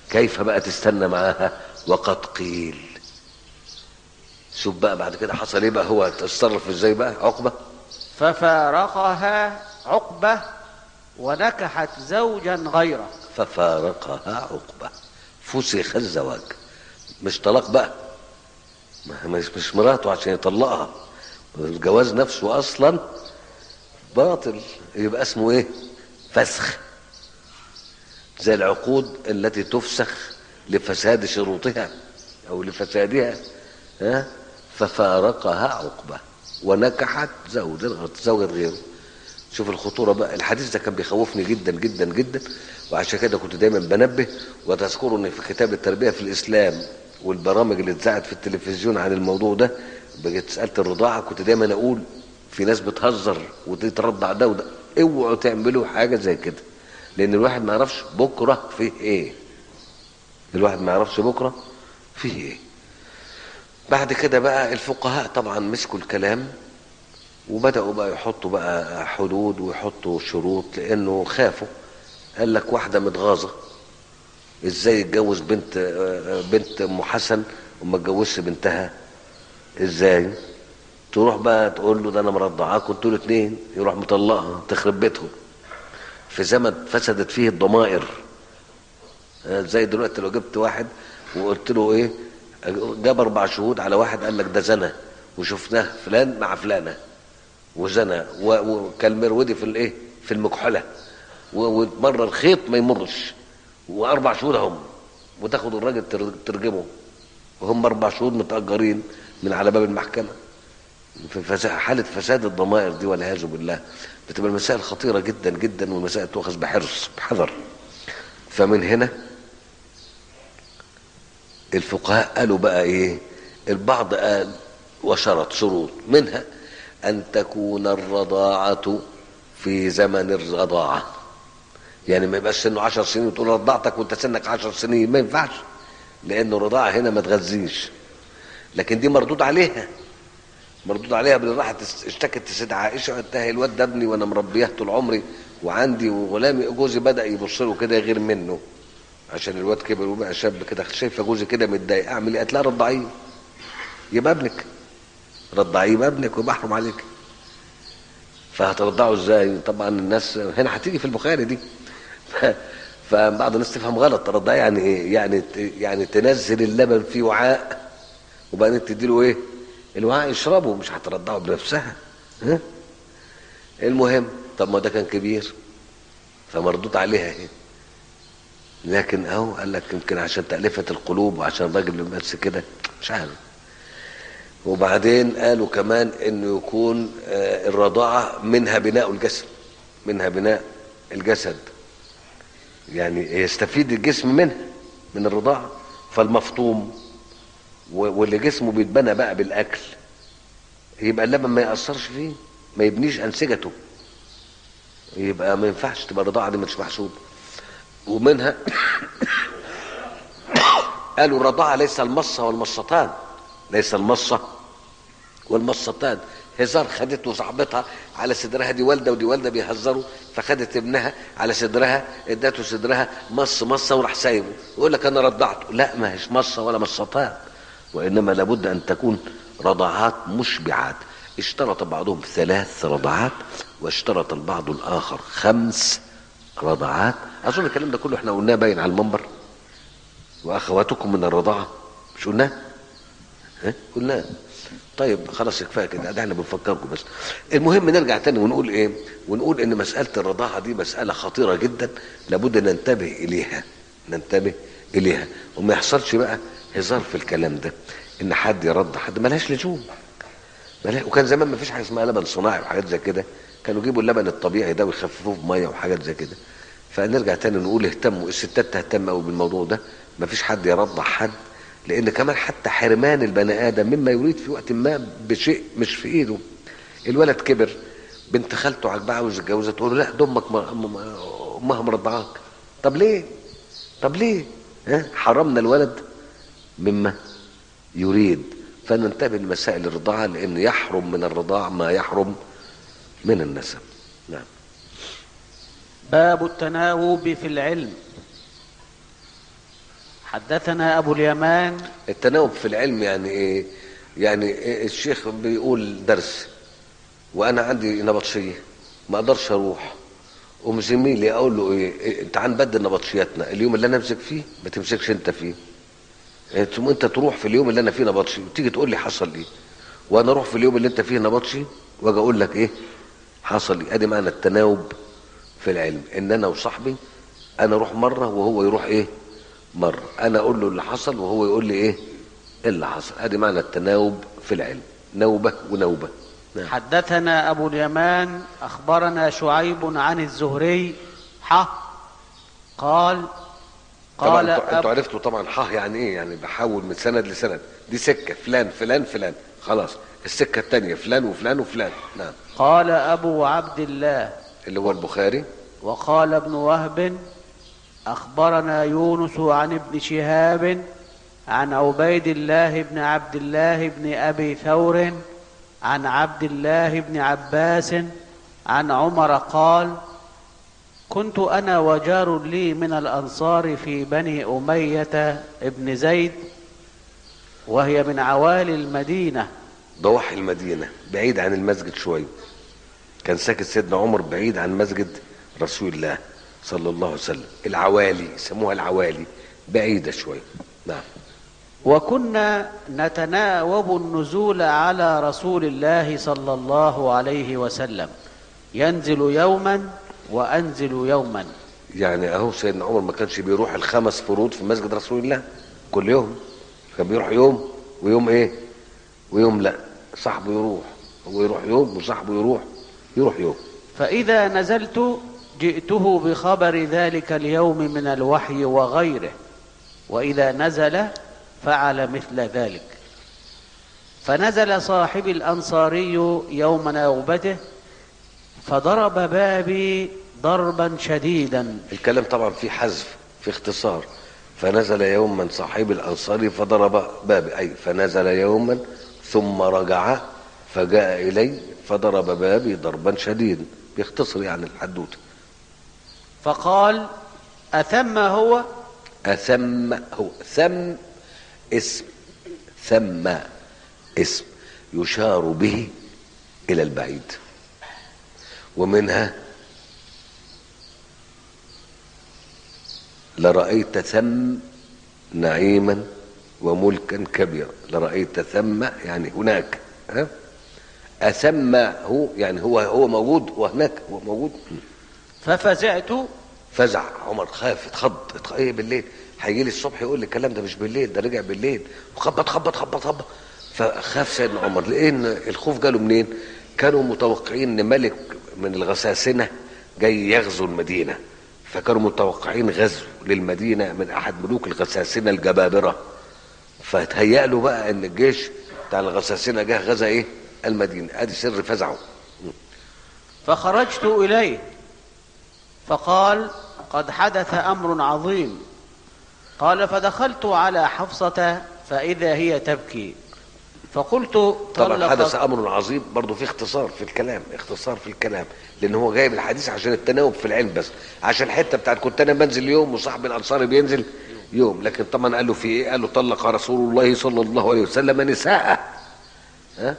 كيف بقى تستنى معاها وقد قيل شوف بقى بعد كده حصل ايه بقى هو اتصرف ازاي بقى عقبه ففارقها عقبة ونكحت زوجا غيره ففارقها عقبه فسخ الزواج مش طلاق بقى ما- مش مش مراته عشان يطلقها الجواز نفسه اصلا باطل يبقى اسمه ايه فسخ زي العقود التي تفسخ لفساد شروطها او لفسادها ها ففارقها عقبه ونكحت زوج زوج غيره شوف الخطوره بقى الحديث ده كان بيخوفني جدا جدا جدا وعشان كده كنت دايما بنبه وتذكروا ان في كتاب التربيه في الاسلام والبرامج اللي اتذاعت في التلفزيون عن الموضوع ده بقيت سالت الرضاعه كنت دايما اقول في ناس بتهزر وتترضع ده وده اوعوا تعملوا حاجه زي كده لان الواحد ما يعرفش بكره فيه ايه الواحد ما يعرفش بكره فيه ايه بعد كده بقى الفقهاء طبعا مسكوا الكلام وبدأوا بقى يحطوا بقى حدود ويحطوا شروط لأنه خافوا قال لك واحدة متغاظة ازاي يتجوز بنت آه، بنت ام حسن وما اتجوزش بنتها ازاي تروح بقى تقول له ده انا مرضعاك وانتوا الاثنين يروح مطلقها تخرب بيتهم في زمن فسدت فيه الضمائر آه، زي دلوقتي لو جبت واحد وقلت له ايه جاب اربع شهود على واحد قال لك ده زنا وشفناه فلان مع فلانه وزنى و- وكالمرودي في الايه في المكحله و- ومره الخيط ما يمرش واربع شهور هم وتاخد الراجل تر- ترجمه وهم اربع شهور متاجرين من على باب المحكمه في فسا- حاله فساد الضمائر دي والعياذ بالله بتبقى المسائل خطيره جدا جدا والمسائل تؤخذ بحرص بحذر فمن هنا الفقهاء قالوا بقى ايه البعض قال وشرط شروط منها ان تكون الرضاعة في زمن الرضاعة يعني ما يبقاش سنه عشر سنين وتقول رضعتك وانت سنك عشر سنين ما ينفعش لان الرضاعة هنا ما تغذيش لكن دي مردود عليها مردود عليها باللي راحت اشتكت السيدة عائشة قالت لها الواد ده ابني وانا مربياه طول عمري وعندي وغلامي جوزي بدأ يبص له كده غير منه عشان الواد كبر وبقى شاب كده شايفه جوزي كده متضايق اعمل ايه؟ قالت لها رضعيه يبقى ابنك رضعيه يبقى ابنك وبحرم عليك فهترضعه ازاي؟ طبعا الناس هنا هتيجي في البخاري دي ف- فبعض الناس تفهم غلط ترضعيه يعني ايه؟ يعني ت- يعني تنزل اللبن في وعاء وبعدين تديله ايه؟ الوعاء يشربه مش هترضعه بنفسها ها؟ المهم طب ما ده كان كبير فمردود عليها ايه؟ لكن اهو قال لك يمكن عشان تألفة القلوب وعشان الراجل بس كده مش عارف وبعدين قالوا كمان انه يكون آه، الرضاعة منها بناء الجسد منها بناء الجسد يعني يستفيد الجسم منها من الرضاعة فالمفطوم و- واللي جسمه بيتبنى بقى بالاكل يبقى اللبن ما يأثرش فيه ما يبنيش انسجته يبقى ما ينفعش تبقى الرضاعة دي مش محسوبة ومنها قالوا الرضاعة ليس المصة والمصتان ليس المصة والمصتان هزار خدته صاحبتها على صدرها دي والده ودي والده بيهزروا فخدت ابنها على صدرها ادته صدرها مص مصه وراح سايبه يقول لك انا رضعته لا ما هيش مصه ولا مصتان وانما لابد ان تكون رضعات مشبعات اشترط بعضهم ثلاث رضعات واشترط البعض الاخر خمس رضعات اظن الكلام ده كله احنا قلناه باين على المنبر واخواتكم من الرضاعه مش قلناه ها قلناه طيب خلاص كفايه كده ده احنا بنفكركم بس المهم نرجع تاني ونقول ايه ونقول ان مساله الرضاعه دي مساله خطيره جدا لابد ننتبه اليها ننتبه اليها وما يحصلش بقى هزار في الكلام ده ان حد يرضع حد ملهاش لزوم ملها- وكان زمان ما فيش حاجه اسمها لبن صناعي وحاجات زي كده كانوا يجيبوا اللبن الطبيعي ده ويخففوه بميه وحاجات زي كده فنرجع تاني نقول اهتموا الستات تهتم قوي بالموضوع ده ما فيش حد يرضع حد لان كمان حتى حرمان البني ادم مما يريد في وقت ما بشيء مش في ايده الولد كبر بنت خالته عجبها عاوز يتجوزها تقول له لا ده امك م- م- امها مرضعاك طب ليه طب ليه ها حرمنا الولد مما يريد فننتبه لمسائل الرضاعة لأن يحرم من الرضاع ما يحرم من النسب نعم باب التناوب في العلم حدثنا أبو اليمان التناوب في العلم يعني ايه يعني إيه الشيخ بيقول درس وانا عندي نبطشيه ما اقدرش اروح قوم زميلي اقول له ايه, إيه تعال نبدل نبطشياتنا اليوم اللي انا امسك فيه ما تمسكش انت فيه إيه، ثم انت تروح في اليوم اللي انا فيه نبطشي وتيجي تقول لي حصل ايه وانا اروح في اليوم اللي انت فيه نبطشي واجي اقول لك ايه حصل ايه ادي معنى التناوب في العلم ان انا وصاحبي انا اروح مره وهو يروح ايه مره انا اقول له اللي حصل وهو يقول لي ايه اللي حصل ادي معنى التناوب في العلم نوبه ونوبه نعم. حدثنا أبو اليمان أخبرنا شعيب عن الزهري ح قال طبعا قال انتوا انتوا أب عرفتوا طبعا ح يعني ايه يعني بحول من سند لسند دي سكه فلان فلان فلان خلاص السكه الثانيه فلان وفلان وفلان نعم قال أبو عبد الله اللي هو البخاري وقال ابن وهب أخبرنا يونس عن ابن شهاب عن عبيد الله بن عبد الله بن أبي ثور عن عبد الله بن عباس عن عمر قال كنت أنا وجار لي من الأنصار في بني أمية ابن زيد وهي من عوالي المدينة ضواحي المدينه بعيد عن المسجد شويه كان ساكن سيدنا عمر بعيد عن مسجد رسول الله صلى الله عليه وسلم العوالي يسموها العوالي بعيده شويه نعم وكنا نتناوب النزول على رسول الله صلى الله عليه وسلم ينزل يوما وانزل يوما يعني اهو سيدنا عمر ما كانش بيروح الخمس فروض في مسجد رسول الله كل يوم كان بيروح يوم ويوم ايه ويوم لا صاحبه يروح هو يروح يوم وصاحبه يروح يروح يوم فاذا نزلت جئته بخبر ذلك اليوم من الوحي وغيره واذا نزل فعل مثل ذلك فنزل صاحب الانصاري يوم نوبته فضرب بابي ضربا شديدا الكلام طبعا فيه حذف في اختصار فنزل يوما صاحب الانصار فضرب بابي اي فنزل يوما ثم رجع فجاء الي فضرب بابي ضربا شديدا بيختصر يعني الحدوته فقال اثم هو أثم هو ثم اسم ثم اسم يشار به إلى البعيد ومنها لرأيت ثم نعيما وملكا كبيرا لرأيت ثم يعني هناك ها أثم هو يعني هو هو موجود وهناك هو موجود ففزعت فزع عمر خاف اتخض اتخ... ايه بالليل هيجي لي الصبح يقول لي الكلام ده مش بالليل ده رجع بالليل وخبط خبط خبط خبط فخاف سيدنا عمر لان الخوف جاله منين كانوا متوقعين ان ملك من الغساسنه جاي يغزو المدينه فكانوا متوقعين غزو للمدينه من احد ملوك الغساسنه الجبابره فتهيأ له بقى ان الجيش بتاع الغساسنه جه غزا ايه المدينه ادي سر فزعه فخرجت اليه فقال قد حدث امر عظيم قال فدخلت على حفصه فاذا هي تبكي فقلت طبعا طلق- حدث امر عظيم برضه في اختصار في الكلام اختصار في الكلام لان هو جايب الحديث عشان التناوب في العلم بس عشان الحته بتاعت كنت انا بنزل يوم وصاحب الانصاري بينزل يوم لكن طبعا قال له في ايه قال له طلق رسول الله صلى الله عليه وسلم نساءه ها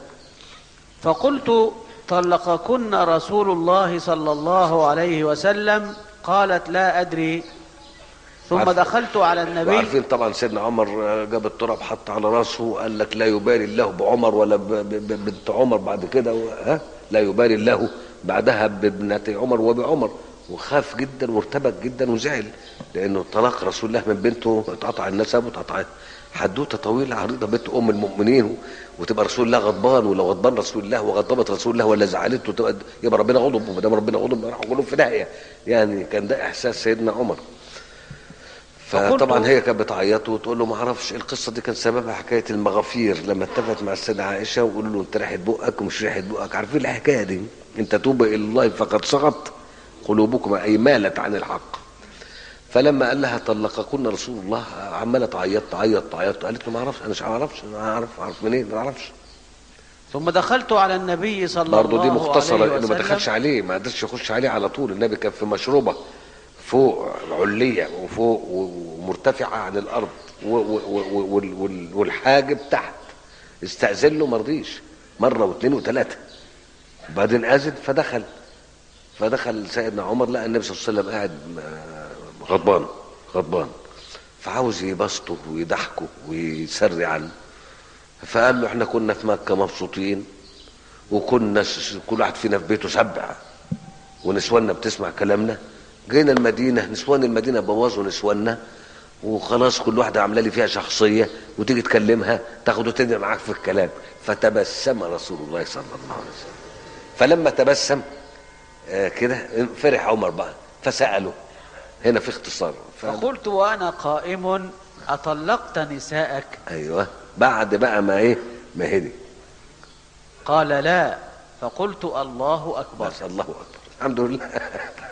فقلت طلقكن رسول الله صلى الله عليه وسلم قالت لا ادري ثم عارف- دخلت على النبي وعارفين طبعا سيدنا عمر جاب التراب حط على راسه وقال لك لا يبالي الله بعمر ولا ب- ب- ب- بنت عمر بعد كده و- ها لا يبالي الله بعدها بابنة عمر وبعمر وخاف جدا وارتبك جدا وزعل لانه طلاق رسول الله من بنته اتقطع النسب واتقطع حدوته طويله عريضه بنت ام المؤمنين وتبقى رسول الله غضبان ولو غضبان رسول الله وغضبت رسول الله ولا زعلته تبقى يبقى ربنا غضب وما دام ربنا غضب راح كلهم في داهيه يعني كان ده احساس سيدنا عمر فقلت- فطبعا هي كانت بتعيط وتقول له ما اعرفش القصه دي كان سببها حكايه المغافير لما اتفقت مع السيده عائشه وقالوا له انت ريحه بقك ومش ريحه بقك عارفين الحكايه دي انت توب الى الله فقد صغت قلوبكم اي مالت عن الحق فلما قال لها طلقكن رسول الله عماله تعيط تعيط تعيط قالت له ما اعرفش انا مش عارفش انا عارف عارف منين ما اعرفش ثم دخلت على النبي صلى الله عليه برضه وسلم دي مختصره لانه ما دخلش عليه ما قدرش يخش عليه على طول النبي كان في مشروبه فوق عليه وفوق مرتفعة عن الأرض و- و- و- وال- وال- والحاجب تحت استأذن له مرضيش مرة واثنين وثلاثة وبعدين أذن فدخل فدخل سيدنا عمر لقى النبي صلى الله عليه وسلم قاعد م- غضبان غضبان فعاوز يبسطه ويضحكه ويسري عنه فقال له احنا كنا في مكة مبسوطين وكنا س- كل واحد فينا في بيته سبع ونسواننا بتسمع كلامنا جينا المدينة نسوان المدينة بوظوا نسواننا وخلاص كل واحدة عاملة لي فيها شخصية وتيجي تكلمها تاخد وتدي معاك في الكلام فتبسم رسول الله صلى الله عليه وسلم فلما تبسم آه كده فرح عمر بقى فسأله هنا في اختصار ف... فقلت وأنا قائم أطلقت نساءك ايوه بعد بقى ما ايه ما هدي قال لا فقلت الله أكبر بس الله اكبر الحمد لله